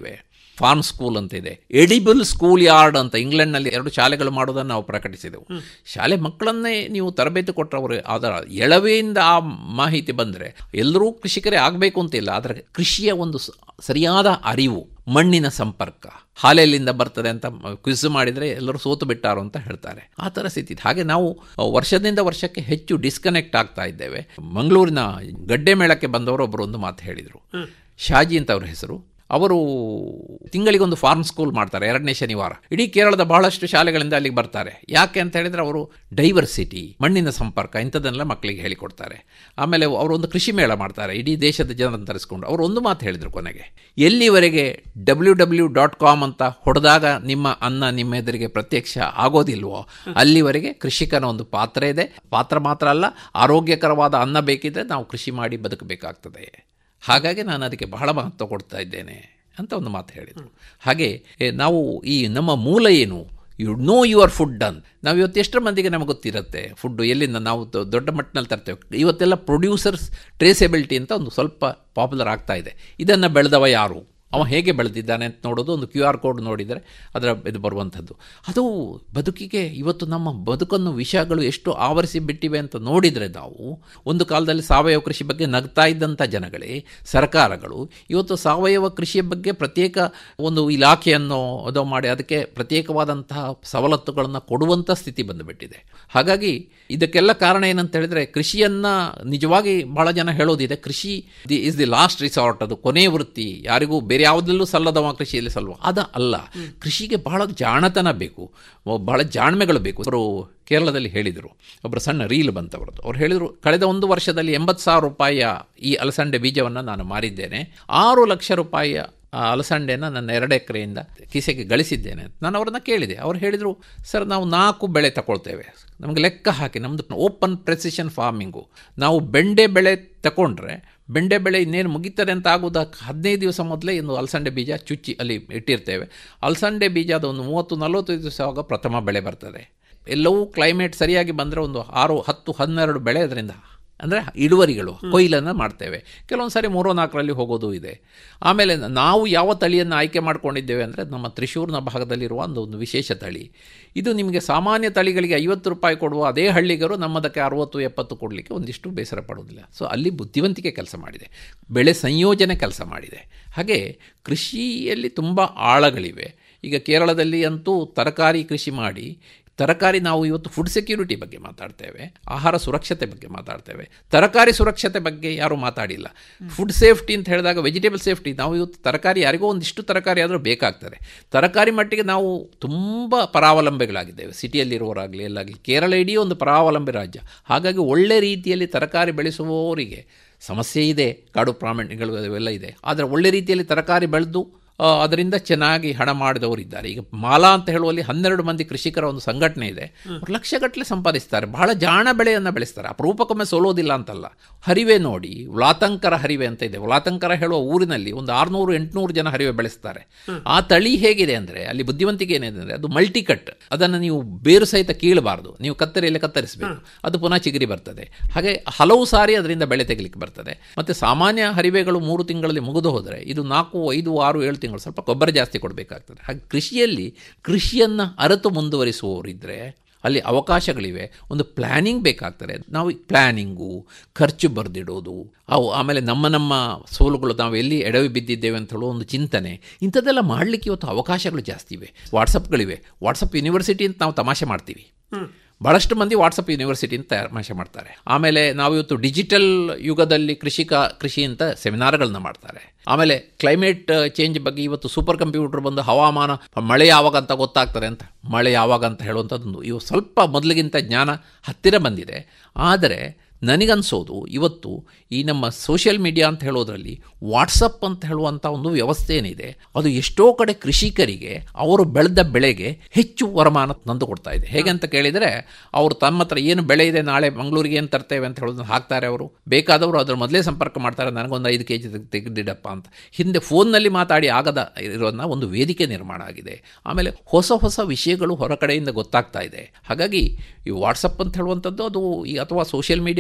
ಫಾರ್ಮ್ ಸ್ಕೂಲ್ ಅಂತ ಇದೆ ಎಡಿಬಲ್ ಸ್ಕೂಲ್ ಯಾರ್ಡ್ ಅಂತ ಇಂಗ್ಲೆಂಡ್ನಲ್ಲಿ ಎರಡು ಶಾಲೆಗಳು ಮಾಡೋದನ್ನು ನಾವು ಪ್ರಕಟಿಸಿದೆವು ಶಾಲೆ ಮಕ್ಕಳನ್ನೇ ನೀವು ತರಬೇತಿ ಕೊಟ್ಟವರು ಅದರ ಎಳವೆಯಿಂದ ಆ ಮಾಹಿತಿ ಬಂದರೆ ಎಲ್ಲರೂ ಕೃಷಿಕರೇ ಆಗಬೇಕು ಅಂತಿಲ್ಲ ಆದರೆ ಕೃಷಿಯ ಒಂದು ಸ- ಸರಿಯಾದ ಅರಿವು ಮಣ್ಣಿನ ಸಂಪರ್ಕ ಹಾಲೆಲ್ಲಿಂದ ಬರ್ತದೆ ಅಂತ ಕ್ವಿಜ್ ಮಾಡಿದರೆ ಎಲ್ಲರೂ ಸೋತು ಬಿಟ್ಟಾರು ಅಂತ ಹೇಳ್ತಾರೆ ಆ ಥರ ಸ್ಥಿತಿ ಇದೆ. ಹಾಗೆ ನಾವು ವರ್ಷದಿಂದ ವರ್ಷಕ್ಕೆ ಹೆಚ್ಚು ಡಿಸ್ಕನೆಕ್ಟ್ ಆಗ್ತಾ ಇದ್ದೇವೆ ಮಂಗಳೂರಿನ ಗಡ್ಡೆ ಮೇಳಕ್ಕೆ ಬಂದವರು ಒಬ್ಬರು ಒಂದು ಮಾತು ಹೇಳಿದರು ಶಾಜಿ ಅಂತ ಅವ್ರ ಹೆಸರು ಅವರು ತಿಂಗಳಿಗೊಂದು ಫಾರ್ಮ್ ಸ್ಕೂಲ್ ಮಾಡ್ತಾರೆ ಎರಡನೇ ಶನಿವಾರ ಇಡೀ ಕೇರಳದ ಬಹಳಷ್ಟು ಶಾಲೆಗಳಿಂದ ಅಲ್ಲಿಗೆ ಬರ್ತಾರೆ ಯಾಕೆ ಅಂತ ಹೇಳಿದರೆ ಅವರು ಡೈವರ್ಸಿಟಿ ಮಣ್ಣಿನ ಸಂಪರ್ಕ ಇಂಥದ್ದನ್ನೆಲ್ಲ ಮಕ್ಕಳಿಗೆ ಹೇಳಿಕೊಡ್ತಾರೆ ಆಮೇಲೆ ಅವರು ಒಂದು ಕೃಷಿ ಮೇಳ ಮಾಡ್ತಾರೆ ಇಡೀ ದೇಶದ ಜನರನ್ನು ತರಿಸ್ಕೊಂಡು ಅವರು ಒಂದು ಮಾತು ಹೇಳಿದರು ಕೊನೆಗೆ ಎಲ್ಲಿವರೆಗೆ ಡಬ್ಲ್ಯೂ ಡಬ್ಲ್ಯೂ ಡಾಟ್ ಕಾಮ್ ಅಂತ ಹೊಡೆದಾಗ ನಿಮ್ಮ ಅನ್ನ ನಿಮ್ಮ ಎದುರಿಗೆ ಪ್ರತ್ಯಕ್ಷ ಆಗೋದಿಲ್ವೋ ಅಲ್ಲಿವರೆಗೆ ಕೃಷಿಕನ ಒಂದು ಪಾತ್ರ ಇದೆ ಪಾತ್ರ ಮಾತ್ರ ಅಲ್ಲ ಆರೋಗ್ಯಕರವಾದ ಅನ್ನ ಬೇಕಿದ್ರೆ ನಾವು ಕೃಷಿ ಮಾಡಿ ಬದುಕಬೇಕಾಗ್ತದೆ ಹಾಗಾಗಿ ನಾನು ಅದಕ್ಕೆ ಬಹಳ ಮಹತ್ವ ಕೊಡ್ತಾ ಇದ್ದೇನೆ ಅಂತ ಒಂದು ಮಾತು ಹೇಳಿದರು ಹಾಗೆ ಏ, ನಾವು ಈ ನಮ್ಮ ಮೂಲ ಏನು ಯು ನೋ ಯುವರ್ ಫುಡ್ ಅನ್ ನಾವು ಇವತ್ತು ಎಷ್ಟರ ಮಂದಿಗೆ ನಮಗೆ ಗೊತ್ತಿರುತ್ತೆ ಫುಡ್ಡು ಎಲ್ಲಿಂದ ನಾವು ದೊ- ದೊಡ್ಡ ಮಟ್ಟಿನಲ್ಲಿ ತರ್ತೇವೆ ಇವತ್ತೆಲ್ಲ ಪ್ರೊಡ್ಯೂಸರ್ಸ್ ಟ್ರೇಸೆಬಿಲಿಟಿ ಅಂತ ಒಂದು ಸ್ವಲ್ಪ ಪಾಪ್ಯುಲರ್ ಆಗ್ತಾ ಇದೆ ಇದನ್ನು ಬೆಳೆದವ ಯಾರು ಅವ ಹೇಗೆ ಬೆಳೆದಿದ್ದಾನೆ ಅಂತ ನೋಡೋದು ಒಂದು ಕ್ಯೂ ಆರ್ ಕೋಡ್ ನೋಡಿದರೆ ಅದರ ಇದು ಬರುವಂಥದ್ದು ಅದು ಬದುಕಿಗೆ ಇವತ್ತು ನಮ್ಮ ಬದುಕನ್ನು ವಿಷಯಗಳು ಎಷ್ಟು ಆವರಿಸಿ ಬಿಟ್ಟಿವೆ ಅಂತ ನೋಡಿದರೆ ನಾವು ಒಂದು ಕಾಲದಲ್ಲಿ ಸಾವಯವ ಕೃಷಿ ಬಗ್ಗೆ ನಗ್ತಾ ಇದ್ದಂಥ ಜನಗಳೇ ಸರ್ಕಾರಗಳು ಇವತ್ತು ಸಾವಯವ ಕೃಷಿಯ ಬಗ್ಗೆ ಪ್ರತ್ಯೇಕ ಒಂದು ಇಲಾಖೆಯನ್ನು ಅದು ಮಾಡಿ ಅದಕ್ಕೆ ಪ್ರತ್ಯೇಕವಾದಂತಹ ಸವಲತ್ತುಗಳನ್ನು ಕೊಡುವಂಥ ಸ್ಥಿತಿ ಬಂದುಬಿಟ್ಟಿದೆ ಹಾಗಾಗಿ ಇದಕ್ಕೆಲ್ಲ ಕಾರಣ ಏನಂತ ಹೇಳಿದರೆ ಕೃಷಿಯನ್ನು ನಿಜವಾಗಿ ಬಹಳ ಜನ ಹೇಳೋದಿದೆ ಕೃಷಿ the is the last resort ಅದು ಕೊನೆ ವೃತ್ತಿ ಯಾರಿಗೂ ಬೇರೆ ಯಾವುದರಲ್ಲೂ ಸಲ್ಲದವ ಕೃಷಿಯಲ್ಲಿ ಸಲ್ವ ಅದ ಅಲ್ಲ ಕೃಷಿಗೆ ಬಹಳ ಜಾಣತನ ಬೇಕು ಒ- ಬಹಳ ಜಾಣ್ಮೆಗಳು ಬೇಕು ಅವರು ಕೇರಳದಲ್ಲಿ ಹೇಳಿದರು ಒಬ್ಬರು ಸಣ್ಣ ರೀಲ್ ಬಂತವ್ರದ್ದು ಅವ್ರು ಹೇಳಿದರು ಕಳೆದ ಒಂದು ವರ್ಷದಲ್ಲಿ ಎಂಬತ್ತು ಸಾವಿರ ರೂಪಾಯಿಯ ಈ ಅಲಸಂಡೆ ಬೀಜವನ್ನು ನಾನು ಮಾರಿದ್ದೇನೆ ಆರು ಲಕ್ಷ ರೂಪಾಯಿಯ ಆ ಅಲಸಂಡೆನ ನನ್ನ ಎರಡು ಎಕರೆಯಿಂದ ಕಿಸೆಗೆ ಗಳಿಸಿದ್ದೇನೆ ನಾನು ಅವ್ರನ್ನ ಕೇಳಿದೆ ಅವ್ರು ಹೇಳಿದರು ಸರ್ ನಾವು ನಾಲ್ಕು ಬೆಳೆ ತಗೊಳ್ತೇವೆ ನಮಗೆ ಲೆಕ್ಕ ಹಾಕಿ ನಮ್ಮದು ಓಪನ್ ಪ್ರೆಸಿಷನ್ ಫಾರ್ಮಿಂಗು ನಾವು ಬೆಂಡೆ ಬೆಳೆ ತಗೊಂಡ್ರೆ ಬೆಂಡೆ ಬೆಳೆ ಇನ್ನೇನು ಮುಗಿತಾರೆ ಅಂತ ಆಗೋದ ಹದಿನೈದು ದಿವಸ ಮೊದಲೇ ಒಂದು ಅಲಸಂಡೆ ಬೀಜ ಚುಚ್ಚಿ ಅಲ್ಲಿ ಇಟ್ಟಿರ್ತೇವೆ ಅಲಸಂಡೆ ಬೀಜ ಅದು ಒಂದು ಮೂವತ್ತು ನಲವತ್ತೈದು ದಿವಸ ಆಗ ಪ್ರಥಮ ಬೆಳೆ ಬರ್ತದೆ ಎಲ್ಲವೂ ಕ್ಲೈಮೇಟ್ ಸರಿಯಾಗಿ ಬಂದರೆ ಒಂದು ಆರು ಹತ್ತು ಹನ್ನೆರಡು ಬೆಳೆ ಅದರಿಂದ ಅಂದರೆ ಇಳುವರಿಗಳು ಕೊಯ್ಲನ್ನು ಮಾಡ್ತೇವೆ ಕೆಲವೊಂದು ಸಾರಿ ಮೂರೋ ನಾಲ್ಕರಲ್ಲಿ ಹೋಗೋದು ಇದೆ ಆಮೇಲೆ ನಾವು ಯಾವ ತಳಿಯನ್ನು ಆಯ್ಕೆ ಮಾಡ್ಕೊಂಡಿದ್ದೇವೆ ಅಂದರೆ ನಮ್ಮ ತ್ರಿಶೂರ್ನ ಭಾಗದಲ್ಲಿರುವ ಒಂದು ಒಂದು ವಿಶೇಷ ತಳಿ ಇದು ನಿಮಗೆ ಸಾಮಾನ್ಯ ತಳಿಗಳಿಗೆ ಐವತ್ತು ರೂಪಾಯಿ ಕೊಡುವ ಅದೇ ಹಳ್ಳಿಗರು ನಮ್ಮದಕ್ಕೆ ಅರುವತ್ತು ಎಪ್ಪತ್ತು ಕೊಡಲಿಕ್ಕೆ ಒಂದಿಷ್ಟು ಬೇಸರ ಪಡೋದಿಲ್ಲ ಸೊ ಅಲ್ಲಿ ಬುದ್ಧಿವಂತಿಕೆ ಕೆಲಸ ಮಾಡಿದೆ ಬೆಳೆ ಸಂಯೋಜನೆ ಕೆಲಸ ಮಾಡಿದೆ ಹಾಗೆ ಕೃಷಿಯಲ್ಲಿ ತುಂಬ ಆಳಗಳಿವೆ ಈಗ ಕೇರಳದಲ್ಲಿ ಅಂತೂ ತರಕಾರಿ ಕೃಷಿ ಮಾಡಿ ತರಕಾರಿ ನಾವು ಇವತ್ತು ಫುಡ್ ಸೆಕ್ಯೂರಿಟಿ ಬಗ್ಗೆ ಮಾತಾಡ್ತೇವೆ ಆಹಾರ ಸುರಕ್ಷತೆ ಬಗ್ಗೆ ಮಾತಾಡ್ತೇವೆ ತರಕಾರಿ ಸುರಕ್ಷತೆ ಬಗ್ಗೆ ಯಾರೂ ಮಾತಾಡಿಲ್ಲ ಫುಡ್ ಸೇಫ್ಟಿ ಅಂತ ಹೇಳಿದಾಗ ವೆಜಿಟೇಬಲ್ ಸೇಫ್ಟಿ ನಾವು ಇವತ್ತು ತರಕಾರಿ ಯಾರಿಗೋ ಒಂದಿಷ್ಟು ತರಕಾರಿ ಆದರೂ ಬೇಕಾಗ್ತದೆ ತರಕಾರಿ ಮಟ್ಟಿಗೆ ನಾವು ತುಂಬ ಪರಾವಲಂಬಿಗಳಾಗಿದ್ದೇವೆ ಸಿಟಿಯಲ್ಲಿರುವವರಾಗಲಿ ಎಲ್ಲಾಗಲಿ ಕೇರಳ ಇಡೀ ಒಂದು ಪರಾವಲಂಬಿ ರಾಜ್ಯ ಹಾಗಾಗಿ ಒಳ್ಳೆ ರೀತಿಯಲ್ಲಿ ತರಕಾರಿ ಬೆಳೆಸುವವರಿಗೆ ಸಮಸ್ಯೆ ಇದೆ ಕಾಡು ಪ್ರಾಣಿಗಳು ಅವೆಲ್ಲ ಇದೆ ಆದರೆ ಒಳ್ಳೆ ರೀತಿಯಲ್ಲಿ ತರಕಾರಿ ಬೆಳೆದು ಆ, ಅದರಿಂದ ಚೆನ್ನಾಗಿ ಹಣ ಮಾಡಿದವರಿದ್ದಾರೆ ಈಗ ಮಾಲಾ ಅಂತ ಹೇಳುವಲ್ಲಿ ಹನ್ನೆರಡು ಮಂದಿ ಕೃಷಿಕರ ಒಂದು ಸಂಘಟನೆ ಇದೆ ಅವ್ರು ಲಕ್ಷಗಟ್ಟಲೆ ಸಂಪಾದಿಸ್ತಾರೆ ಬಹಳ ಜಾಣ ಬೆಳೆಯನ್ನು ಬೆಳೆಸ್ತಾರೆ ಅಪರೂಪಕ್ಕೊಮ್ಮೆ ಸೋಲೋದಿಲ್ಲ ಅಂತಲ್ಲ ಹರಿವೆ ನೋಡಿ ವ್ಲಾತಂಕರ ಹರಿವೆ ಅಂತ ಇದೆ ವ್ಲಾತಂಕರ ಹೇಳುವ ಊರಿನಲ್ಲಿ ಒಂದು ಆರುನೂರು ಎಂಟುನೂರು ಜನ ಹರಿವೆ ಬೆಳೆಸ್ತಾರೆ ಆ ತಳಿ ಹೇಗಿದೆ ಅಂದರೆ ಅಲ್ಲಿ ಬುದ್ಧಿವಂತಿಕೆ ಏನಿದೆ ಅಂದರೆ ಅದು ಮಲ್ಟಿ ಕಟ್ ಅದನ್ನು ನೀವು ಬೇರು ಸಹಿತ ಕೀಳಬಾರ್ದು ನೀವು ಕತ್ತರಿಯಲ್ಲಿ ಕತ್ತರಿಸಬೇಕು ಅದು ಪುನಃ ಚಿಗುರಿ ಬರ್ತದೆ ಹಾಗೆ ಹಲವು ಸಾರಿ ಅದರಿಂದ ಬೆಳೆ ತೆಗಿಲಿಕ್ಕೆ ಬರ್ತದೆ ಮತ್ತು ಸಾಮಾನ್ಯ ಹರಿವೆಗಳು ಮೂರು ತಿಂಗಳಲ್ಲಿ ಮುಗಿದು ಹೋದರೆ ಇದು ನಾಲ್ಕು ಐದು ಆರು ಏಳು ತಿಂಗಳು ಸ್ವಲ್ಪ ಗೊಬ್ಬರ ಜಾಸ್ತಿ ಕೊಡಬೇಕಾಗ್ತದೆ ಹಾಗೆ ಕೃಷಿಯಲ್ಲಿ ಕೃಷಿಯನ್ನು ಅರತು ಮುಂದುವರಿಸುವವರಿದ್ದರೆ ಅಲ್ಲಿ ಅವಕಾಶಗಳಿವೆ ಒಂದು ಪ್ಲ್ಯಾನಿಂಗ್ ಬೇಕಾಗ್ತದೆ ನಾವು ಪ್ಲ್ಯಾನಿಂಗು ಖರ್ಚು ಬರೆದಿಡೋದು ಅವು ಆಮೇಲೆ ನಮ್ಮ ನಮ್ಮ ಸೋಲುಗಳು ನಾವು ಎಲ್ಲಿ ಎಡವಿ ಬಿದ್ದಿದ್ದೇವೆ ಅಂತ ಹೇಳೋ ಒಂದು ಚಿಂತನೆ ಇಂಥದ್ದೆಲ್ಲ ಮಾಡಲಿಕ್ಕೆ ಇವತ್ತು ಅವಕಾಶಗಳು ಜಾಸ್ತಿ ಇವೆ ವಾಟ್ಸಪ್ಗಳಿವೆ ವಾಟ್ಸಪ್ ಯೂನಿವರ್ಸಿಟಿ ಅಂತ ನಾವು ತಮಾಷೆ ಮಾಡ್ತೀವಿ ಭಾಳಷ್ಟು ಮಂದಿ ವಾಟ್ಸಪ್ ಯೂನಿವರ್ಸಿಟಿ ಅಂತ ತಮಾಷೆ ಮಾಡ್ತಾರೆ ಆಮೇಲೆ ನಾವು ಇವತ್ತು ಡಿಜಿಟಲ್ ಯುಗದಲ್ಲಿ ಕೃಷಿಕ ಕೃಷಿ ಅಂತ ಸೆಮಿನಾರ್ಗಳನ್ನ ಮಾಡ್ತಾರೆ ಆಮೇಲೆ ಕ್ಲೈಮೇಟ್ ಚೇಂಜ್ ಬಗ್ಗೆ ಇವತ್ತು ಸೂಪರ್ ಕಂಪ್ಯೂಟರ್ ಬಂದು ಹವಾಮಾನ ಮಳೆ ಯಾವಾಗ ಅಂತ ಗೊತ್ತಾಗ್ತದೆ ಅಂತ ಮಳೆ ಯಾವಾಗ ಅಂತ ಹೇಳುವಂಥದ್ದು ಇವು ಸ್ವಲ್ಪ ಮೊದಲಿಗಿಂತ ಜ್ಞಾನ ಹತ್ತಿರ ಬಂದಿದೆ ಆದರೆ ನನಗನ್ಸೋದು ಇವತ್ತು ಈ ನಮ್ಮ ಸೋಷಿಯಲ್ ಮೀಡಿಯಾ ಅಂತ ಹೇಳೋದ್ರಲ್ಲಿ ವಾಟ್ಸಪ್ ಅಂತ ಹೇಳುವಂಥ ಒಂದು ವ್ಯವಸ್ಥೆ ಏನಿದೆ ಅದು ಎಷ್ಟೋ ಕಡೆ ಕೃಷಿಕರಿಗೆ ಅವರು ಬೆಳೆದ ಬೆಳೆಗೆ ಹೆಚ್ಚು ವರಮಾನ ತಂದು ಕೊಡ್ತಾ ಇದೆ ಹೇಗೆ ಅಂತ ಕೇಳಿದರೆ ಅವರು ತಮ್ಮ ಹತ್ರ ಏನು ಬೆಳೆ ಇದೆ ನಾಳೆ ಮಂಗಳೂರಿಗೆ ಏನು ತರ್ತೇವೆ ಅಂತ ಹೇಳೋದನ್ನ ಹಾಕ್ತಾರೆ ಅವರು ಬೇಕಾದವರು ಅದ್ರ ಮೊದಲೇ ಸಂಪರ್ಕ ಮಾಡ್ತಾರೆ ನನಗೊಂದು ಐದು ಕೆ ಜಿ ತೆಗೆದಿಡಪ್ಪ ಅಂತ ಹಿಂದೆ ಫೋನ್ನಲ್ಲಿ ಮಾತಾಡಿ ಆಗದ ಇರೋದನ್ನ ಒಂದು ವೇದಿಕೆ ನಿರ್ಮಾಣ ಆಗಿದೆ ಆಮೇಲೆ ಹೊಸ ಹೊಸ ವಿಷಯಗಳು ಹೊರ ಕಡೆಯಿಂದ ಗೊತ್ತಾಗ್ತಾ ಇದೆ ಹಾಗಾಗಿ ಈ ವಾಟ್ಸಪ್ ಅಂತ ಹೇಳುವಂಥದ್ದು ಅದು ಈ ಅಥವಾ ಸೋಷಿಯಲ್ ಮೀಡಿಯಾ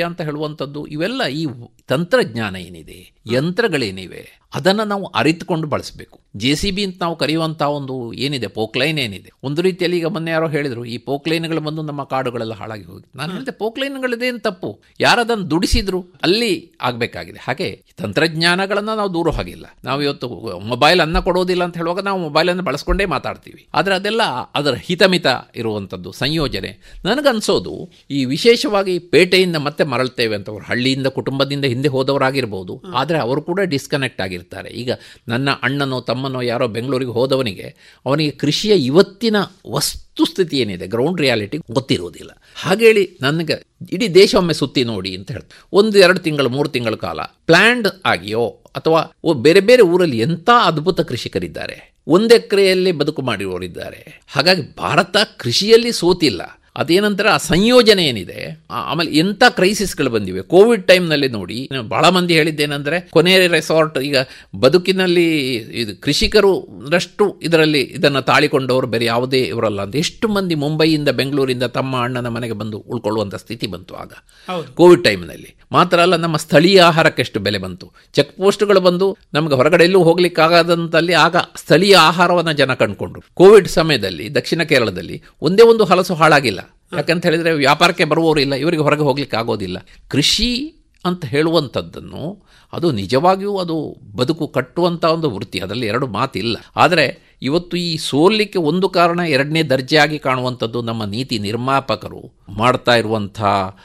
ಅಂತ ಹೇಳುವಂಥದ್ದು ಇವೆಲ್ಲ ಈ ತಂತ್ರಜ್ಞಾನ ಏನಿದೆ ಯಂತ್ರಗಳೇನಿವೆ ಅದನ್ನು ನಾವು ಅರಿತುಕೊಂಡು ಬಳಸಬೇಕು ಜೆ ಸಿ ಬಿ ಅಂತ ನಾವು ಕರೆಯುವಂಥ ಒಂದು ಏನಿದೆ ಪೋಕ್ಲೈನ್ ಏನಿದೆ ಒಂದು ರೀತಿಯಲ್ಲಿ ಈಗ ಮೊನ್ನೆ ಯಾರೋ ಹೇಳಿದರು ಈ ಪೋಕ್ಲೈನ್ಗಳು ಬಂದು ನಮ್ಮ ಕಾಡುಗಳೆಲ್ಲ ಹಾಳಾಗಿ ಹೋಗಿ ನಾನು ಹೇಳಿದೆ ಪೋಕ್ಲೈನ್ಗಳದೇನು ತಪ್ಪು ಯಾರದನ್ನು ದುಡಿಸಿದ್ರು ಅಲ್ಲಿ ಆಗಬೇಕಾಗಿದೆ ಹಾಗೆ ತಂತ್ರಜ್ಞಾನಗಳನ್ನು ನಾವು ದೂರ ಹಾಗಿಲ್ಲ ನಾವು ಇವತ್ತು ಮೊಬೈಲ್ ಅನ್ನ ಕೊಡೋದಿಲ್ಲ ಅಂತ ಹೇಳುವಾಗ ನಾವು ಮೊಬೈಲನ್ನು ಬಳಸ್ಕೊಂಡೇ ಮಾತಾಡ್ತೀವಿ ಆದರೆ ಅದೆಲ್ಲ ಅದರ ಹಿತಮಿತ ಇರುವಂಥದ್ದು ಸಂಯೋಜನೆ ನನಗನ್ಸೋದು ಈ ವಿಶೇಷವಾಗಿ ಪೇಟೆಯಿಂದ ಮತ್ತೆ ಮರಳ್ತೇವೆ ಅಂತ ಅವರು ಹಳ್ಳಿಯಿಂದ ಕುಟುಂಬದಿಂದ ಹಿಂದೆ ಹೋದವರಾಗಿರ್ಬೋದು ಆದರೆ ಅವರು ಕೂಡ ಡಿಸ್ಕನೆಕ್ಟ್ ಆಗಿರ್ತಾರೆ ಈಗ ನನ್ನ ಅಣ್ಣನೋ ತಮ್ಮನೋ ಯಾರೋ ಬೆಂಗಳೂರಿಗೆ ಹೋದವನಿಗೆ ಅವನಿಗೆ ಕೃಷಿಯ ಇವತ್ತಿನ ವಸ್ತುಸ್ಥಿತಿ ಏನಿದೆ ಗ್ರೌಂಡ್ ರಿಯಾಲಿಟಿ ಗೊತ್ತಿರುವುದಿಲ್ಲ ಹಾಗೇಳಿ ನನಗೆ ಇಡೀ ದೇಶ ಒಮ್ಮೆ ಸುತ್ತಿ ನೋಡಿ ಅಂತ ಹೇಳ್ತಾರೆ ಒಂದು ಎರಡು ತಿಂಗಳು ಮೂರು ತಿಂಗಳ ಕಾಲ ಪ್ಲ್ಯಾಂಡ್ ಆಗಿಯೋ ಅಥವಾ ಓ ಬೇರೆ ಬೇರೆ ಊರಲ್ಲಿ ಎಂಥ ಅದ್ಭುತ ಕೃಷಿಕರಿದ್ದಾರೆ ಒಂದು ಎಕರೆಯಲ್ಲಿ ಬದುಕು ಮಾಡಿರುವವರಿದ್ದಾರೆ ಹಾಗಾಗಿ ಭಾರತ ಕೃಷಿಯಲ್ಲಿ ಸೋತಿಲ್ಲ ಅದೇನಂತರ ಆ ಸಂಯೋಜನೆ ಏನಿದೆ ಆ- ಆಮೇಲೆ ಎಂಥ ಕ್ರೈಸಿಸ್ಗಳು ಬಂದಿವೆ ಕೋವಿಡ್ ಟೈಮ್ನಲ್ಲಿ ನೋಡಿ ನಾನು ಬಹಳ ಮಂದಿ ಹೇಳಿದ್ದೇನೆಂದರೆ ಕೊನೆಯ ರೆಸಾರ್ಟ್ ಈಗ ಬದುಕಿನಲ್ಲಿ ಇದು ಕೃಷಿಕರು ರಷ್ಟು ಇದರಲ್ಲಿ ಇದನ್ನು ತಾಳಿಕೊಂಡವರು ಬೇರೆ ಯಾವುದೇ ಇವರಲ್ಲ ಅಂತ ಎಷ್ಟು ಮಂದಿ ಮುಂಬೈಯಿಂದ ಬೆಂಗಳೂರಿಂದ ತಮ್ಮ ಅಣ್ಣನ ಮನೆಗೆ ಬಂದು ಉಳ್ಕೊಳ್ಳುವಂಥ ಸ್ಥಿತಿ ಬಂತು ಆಗ ಹೌದು ಕೋವಿಡ್ ಟೈಮ್ನಲ್ಲಿ ಮಾತ್ರ ಅಲ್ಲ ನಮ್ಮ ಸ್ಥಳೀಯ ಆಹಾರಕ್ಕೆ ಎಷ್ಟು ಬೆಲೆ ಬಂತು ಚೆಕ್ ಪೋಸ್ಟ್ಗಳು ಬಂದು ನಮಗೆ ಹೊರಗಡೆ ಎಲ್ಲೂ ಹೋಗ್ಲಿಕ್ಕಾಗದಂತಲ್ಲಿ ಆಗ ಸ್ಥಳೀಯ ಆಹಾರವನ್ನು ಜನ ಕಂಡುಕೊಂಡ್ರು ಕೋವಿಡ್ ಸಮಯದಲ್ಲಿ ದಕ್ಷಿಣ ಕೇರಳದಲ್ಲಿ ಒಂದೇ ಒಂದು ಹಲಸು ಹಾಳಾಗಿಲ್ಲ ಯಾಕಂತ ಹೇಳಿದ್ರೆ ವ್ಯಾಪಾರಕ್ಕೆ ಬರುವವರು ಇಲ್ಲ ಇವರಿಗೆ ಹೊರಗೆ ಹೋಗ್ಲಿಕ್ಕೆ ಆಗೋದಿಲ್ಲ ಕೃಷಿ ಅಂತ ಹೇಳುವಂಥದ್ದನ್ನು ಅದು ನಿಜವಾಗಿಯೂ ಅದು ಬದುಕು ಕಟ್ಟುವಂಥ ಒಂದು ವೃತ್ತಿ ಅದರಲ್ಲಿ ಎರಡು ಮಾತಿಲ್ಲ ಆದರೆ ಇವತ್ತು ಈ ಸೋಲಿಕ್ಕೆ ಒಂದು ಕಾರಣ ಎರಡನೇ ದರ್ಜೆಯಾಗಿ ಕಾಣುವಂಥದ್ದು ನಮ್ಮ ನೀತಿ ನಿರ್ಮಾಪಕರು ಮಾಡ್ತಾ ಇರುವಂಥ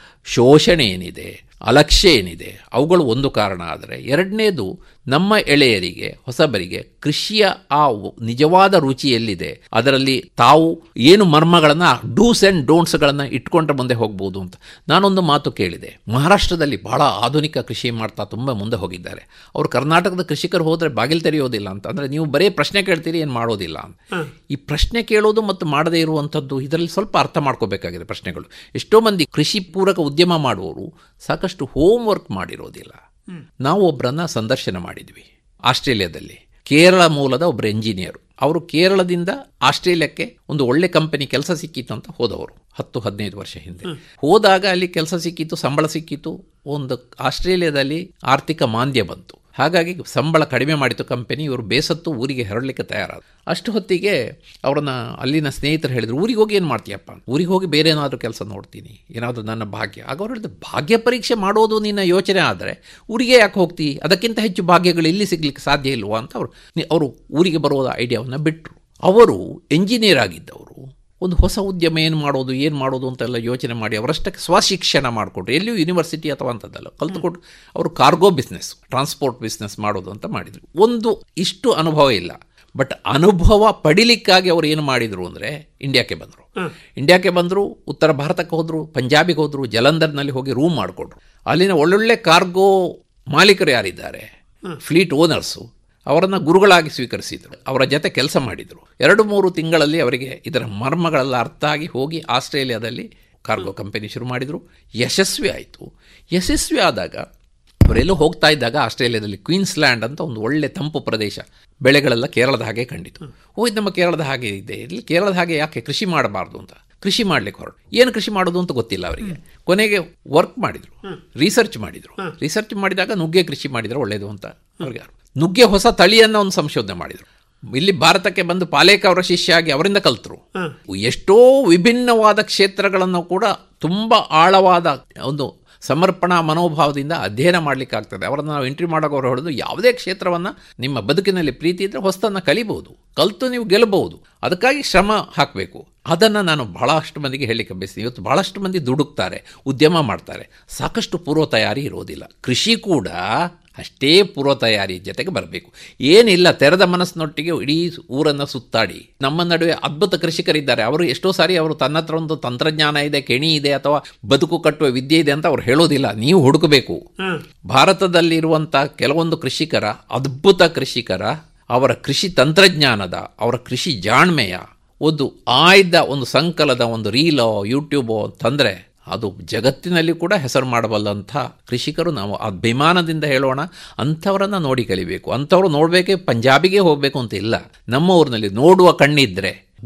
ಶೋಷಣೆ ಏನಿದೆ ಅಲಕ್ಷ್ಯ ಏನಿದೆ ಅವುಗಳು ಒಂದು ಕಾರಣ ಆದರೆ ಎರಡನೇದು ನಮ್ಮ ಎಳೆಯರಿಗೆ ಹೊಸಬರಿಗೆ ಕೃಷಿಯ ಆ ವ- ನಿಜವಾದ ರುಚಿ ಎಲ್ಲಿದೆ ಅದರಲ್ಲಿ ತಾವು ಏನು ಮರ್ಮಗಳನ್ನು ಡೂಸ್ ಆ್ಯಂಡ್ ಡೋಂಟ್ಸ್ಗಳನ್ನು ಇಟ್ಕೊಂಡ್ರೆ ಮುಂದೆ ಹೋಗ್ಬೋದು ಅಂತ ನಾನೊಂದು ಮಾತು ಕೇಳಿದೆ ಮಹಾರಾಷ್ಟ್ರದಲ್ಲಿ ಬಹಳ ಆಧುನಿಕ ಕೃಷಿ ಮಾಡ್ತಾ ತುಂಬ ಮುಂದೆ ಹೋಗಿದ್ದಾರೆ ಅವರು ಕರ್ನಾಟಕದ ಕೃಷಿಕರು ಹೋದರೆ ಬಾಗಿಲು ತೆರೆಯೋದಿಲ್ಲ ಅಂತ ಅಂದರೆ ನೀವು ಬರೀ ಪ್ರಶ್ನೆ ಕೇಳ್ತೀರಿ ಏನು ಮಾಡೋದಿಲ್ಲ ಅಂತ ಈ ಪ್ರಶ್ನೆ ಕೇಳೋದು ಮತ್ತು ಮಾಡದೇ ಇರುವಂಥದ್ದು ಇದರಲ್ಲಿ ಸ್ವಲ್ಪ ಅರ್ಥ ಮಾಡ್ಕೋಬೇಕಾಗಿದೆ ಪ್ರಶ್ನೆಗಳು ಎಷ್ಟೋ ಮಂದಿ ಕೃಷಿ ಪೂರಕ ಉದ್ಯಮ ಮಾಡುವವರು ಸಾಕಷ್ಟು ಹೋಮ್ ವರ್ಕ್ ಮಾಡಿರೋದಿಲ್ಲ ನಾವು ಒಬ್ಬರನ್ನ ಸಂದರ್ಶನ ಮಾಡಿದ್ವಿ ಆಸ್ಟ್ರೇಲಿಯಾದಲ್ಲಿ ಕೇರಳ ಮೂಲದ ಒಬ್ಬರು ಎಂಜಿನಿಯರ್ ಅವರು ಕೇರಳದಿಂದ ಆಸ್ಟ್ರೇಲಿಯಾಕ್ಕೆ ಒಂದು ಒಳ್ಳೆ ಕಂಪನಿ ಕೆಲಸ ಸಿಕ್ಕಿತ್ತು ಅಂತ ಹೋದವರು ಹತ್ತು ಹದಿನೈದು ವರ್ಷ ಹಿಂದೆ ಹೋದಾಗ ಅಲ್ಲಿ ಕೆಲಸ ಸಿಕ್ಕಿತ್ತು ಸಂಬಳ ಸಿಕ್ಕಿತ್ತು ಒಂದು ಆಸ್ಟ್ರೇಲಿಯಾದಲ್ಲಿ ಆರ್ಥಿಕ ಮಾಂದ್ಯ ಬಂತು ಹಾಗಾಗಿ ಸಂಬಳ ಕಡಿಮೆ ಮಾಡಿತು ಕಂಪನಿ ಇವರು ಬೇಸತ್ತು ಊರಿಗೆ ಹೊರಡಲಿಕ್ಕೆ ತಯಾರಾದ ಅಷ್ಟು ಹೊತ್ತಿಗೆ ಅವರನ್ನ ಅಲ್ಲಿನ ಸ್ನೇಹಿತರು ಹೇಳಿದ್ರು ಊರಿಗೆ ಹೋಗಿ ಏನು ಮಾಡ್ತೀಯಪ್ಪ ಊರಿಗೆ ಹೋಗಿ ಬೇರೆ ಏನಾದರೂ ಕೆಲಸ ನೋಡ್ತೀನಿ ಏನಾದರೂ ನನ್ನ ಭಾಗ್ಯ ಆಗ ಅವ್ರು ಹೇಳಿದ್ರು ಭಾಗ್ಯ ಪರೀಕ್ಷೆ ಮಾಡೋದು ನಿನ್ನ ಯೋಚನೆ ಆದರೆ ಊರಿಗೆ ಯಾಕೆ ಹೋಗ್ತಿ ಅದಕ್ಕಿಂತ ಹೆಚ್ಚು ಭಾಗ್ಯಗಳು ಇಲ್ಲಿ ಸಿಗ್ಲಿಕ್ಕೆ ಸಾಧ್ಯ ಇಲ್ವಾ ಅಂತ ಅವರು ಅವರು ಊರಿಗೆ ಬರುವ ಐಡಿಯಾವನ್ನು ಬಿಟ್ಟರು ಅವರು ಎಂಜಿನಿಯರ್ ಆಗಿದ್ದವರು ಒಂದು ಹೊಸ ಉದ್ಯಮ ಏನು ಮಾಡೋದು ಏನು ಮಾಡೋದು ಅಂತೆಲ್ಲ ಯೋಚನೆ ಮಾಡಿ ಅವರಷ್ಟಕ್ಕೆ ಸ್ವಶಿಕ್ಷಣ ಮಾಡಿಕೊಟ್ರು ಎಲ್ಲಿಯೂ ಯೂನಿವರ್ಸಿಟಿ ಅಥವಾ ಅಂಥದ್ದಲ್ಲ ಕಲ್ತುಕೊಟ್ಟು ಅವರು ಕಾರ್ಗೋ ಬಿಸ್ನೆಸ್ ಟ್ರಾನ್ಸ್ಪೋರ್ಟ್ ಬಿಸ್ನೆಸ್ ಮಾಡೋದು ಅಂತ ಮಾಡಿದರು ಒಂದು ಇಷ್ಟು ಅನುಭವ ಇಲ್ಲ ಬಟ್ ಅನುಭವ ಪಡಿಲಿಕ್ಕಾಗಿ ಅವರು ಏನು ಮಾಡಿದರು ಅಂದರೆ ಇಂಡಿಯಾಕ್ಕೆ ಬಂದರು ಇಂಡಿಯಾಕ್ಕೆ ಬಂದರು ಉತ್ತರ ಭಾರತಕ್ಕೆ ಹೋದರು ಪಂಜಾಬಿಗೆ ಹೋದರು ಜಲಂಧರ್ನಲ್ಲಿ ಹೋಗಿ ರೂಮ್ ಮಾಡಿಕೊಟ್ರು ಅಲ್ಲಿನ ಒಳ್ಳೊಳ್ಳೆ ಕಾರ್ಗೋ ಮಾಲೀಕರು ಯಾರಿದ್ದಾರೆ ಫ್ಲೀಟ್ ಓನರ್ಸು ಅವರನ್ನು ಗುರುಗಳಾಗಿ ಸ್ವೀಕರಿಸಿದರು ಅವರ ಜೊತೆ ಕೆಲಸ ಮಾಡಿದರು ಎರಡು ಮೂರು ತಿಂಗಳಲ್ಲಿ ಅವರಿಗೆ ಇದರ ಮರ್ಮಗಳೆಲ್ಲ ಅರ್ಥ ಆಗಿ ಹೋಗಿ ಆಸ್ಟ್ರೇಲಿಯಾದಲ್ಲಿ ಕಾರ್ಗೋ ಕಂಪನಿ ಶುರು ಮಾಡಿದರು ಯಶಸ್ವಿ ಆಯಿತು ಯಶಸ್ವಿ ಆದಾಗ ಅವರೆಲ್ಲೋ ಹೋಗ್ತಾ ಇದ್ದಾಗ ಆಸ್ಟ್ರೇಲಿಯಾದಲ್ಲಿ ಕ್ವೀನ್ಸ್ಲ್ಯಾಂಡ್ ಅಂತ ಒಂದು ಒಳ್ಳೆ ತಂಪು ಪ್ರದೇಶ ಬೆಳೆಗಳೆಲ್ಲ ಕೇರಳದ ಹಾಗೆ ಕಂಡಿತು ಓ ಇದು ನಮ್ಮ ಕೇರಳದ ಹಾಗೆ ಇದೆ ಇಲ್ಲಿ ಕೇರಳದ ಹಾಗೆ ಯಾಕೆ ಕೃಷಿ ಮಾಡಬಾರ್ದು ಅಂತ ಕೃಷಿ ಮಾಡ್ಲಿಕ್ಕೆ ಹೊರಟು ಏನು ಕೃಷಿ ಮಾಡೋದು ಅಂತ ಗೊತ್ತಿಲ್ಲ ಅವರಿಗೆ ಕೊನೆಗೆ ವರ್ಕ್ ಮಾಡಿದರು ರಿಸರ್ಚ್ ಮಾಡಿದರು ರಿಸರ್ಚ್ ಮಾಡಿದಾಗ ನುಗ್ಗೆ ಕೃಷಿ ಮಾಡಿದರೆ ಒಳ್ಳೆಯದು ಅಂತ ಅವ್ರಿಗೆ ನುಗ್ಗೆ ಹೊಸ ತಳಿಯನ್ನು ಒಂದು ಸಂಶೋಧನೆ ಮಾಡಿದರು ಇಲ್ಲಿ ಭಾರತಕ್ಕೆ ಬಂದು ಪಾಲೇಕ ಅವರ ಶಿಷ್ಯ ಆಗಿ ಅವರಿಂದ ಕಲ್ತರು ಎಷ್ಟೋ ವಿಭಿನ್ನವಾದ ಕ್ಷೇತ್ರಗಳನ್ನು ಕೂಡ ತುಂಬ ಆಳವಾದ ಒಂದು ಸಮರ್ಪಣಾ ಮನೋಭಾವದಿಂದ ಅಧ್ಯಯನ ಮಾಡಲಿಕ್ಕಾಗ್ತದೆ ಅವರನ್ನು ನಾವು ಎಂಟ್ರಿ ಮಾಡೋಕೆ ಹೊಡೆದು ಯಾವುದೇ ಕ್ಷೇತ್ರವನ್ನು ನಿಮ್ಮ ಬದುಕಿನಲ್ಲಿ ಪ್ರೀತಿ ಇದ್ದರೆ ಹೊಸತನ್ನು ಕಲಿಬಹುದು ಕಲಿತು ನೀವು ಗೆಲ್ಲಬಹುದು ಅದಕ್ಕಾಗಿ ಶ್ರಮ ಹಾಕಬೇಕು ಅದನ್ನು ನಾನು ಬಹಳಷ್ಟು ಮಂದಿಗೆ ಹೇಳಲಿಕ್ಕೆ ಬಯಸ್ತೀನಿ ಇವತ್ತು ಬಹಳಷ್ಟು ಮಂದಿ ದುಡುಕ್ತಾರೆ ಉದ್ಯಮ ಮಾಡ್ತಾರೆ ಸಾಕಷ್ಟು ಪೂರ್ವ ತಯಾರಿ ಇರೋದಿಲ್ಲ ಕೃಷಿ ಕೂಡ ಅಷ್ಟೇ ಪೂರ್ವ ತಯಾರಿ ಜೊತೆಗೆ ಬರಬೇಕು ಏನಿಲ್ಲ ತೆರೆದ ಮನಸ್ಸಿನೊಟ್ಟಿಗೆ ಇಡೀ ಊರನ್ನು ಸುತ್ತಾಡಿ ನಮ್ಮ ನಡುವೆ ಅದ್ಭುತ ಕೃಷಿಕರಿದ್ದಾರೆ ಅವರು ಎಷ್ಟೋ ಸಾರಿ ಅವರು ತನ್ನ ಹತ್ರ ಒಂದು ತಂತ್ರಜ್ಞಾನ ಇದೆ ಕೆಣಿ ಇದೆ ಅಥವಾ ಬದುಕು ಕಟ್ಟುವ ವಿದ್ಯೆ ಇದೆ ಅಂತ ಅವ್ರು ಹೇಳೋದಿಲ್ಲ ನೀವು ಹುಡುಕಬೇಕು ಭಾರತದಲ್ಲಿರುವಂಥ ಕೆಲವೊಂದು ಕೃಷಿಕರ ಅದ್ಭುತ ಕೃಷಿಕರ ಅವರ ಕೃಷಿ ತಂತ್ರಜ್ಞಾನದ ಅವರ ಕೃಷಿ ಜಾಣ್ಮೆಯ ಒಂದು ಆಯ್ದ ಒಂದು ಸಂಕಲದ ಒಂದು ರೀಲೋ ಯೂಟ್ಯೂಬೋ ತಂದರೆ ಅದು ಜಗತ್ತಿನಲ್ಲಿ ಕೂಡ ಹೆಸರು ಮಾಡಬಲ್ಲಂಥ ಕೃಷಿಕರು ನಾವು ಅಭಿಮಾನದಿಂದ ಹೇಳೋಣ ಅಂಥವರನ್ನು ನೋಡಿ ಕಲಿಬೇಕು ಅಂಥವ್ರು ನೋಡಬೇಕೆ ಪಂಜಾಬಿಗೆ ಹೋಗಬೇಕು ಅಂತ ಇಲ್ಲ ನಮ್ಮ ಊರಿನಲ್ಲಿ ನೋಡುವ ಕಣ್ಣಿದ್ರೆ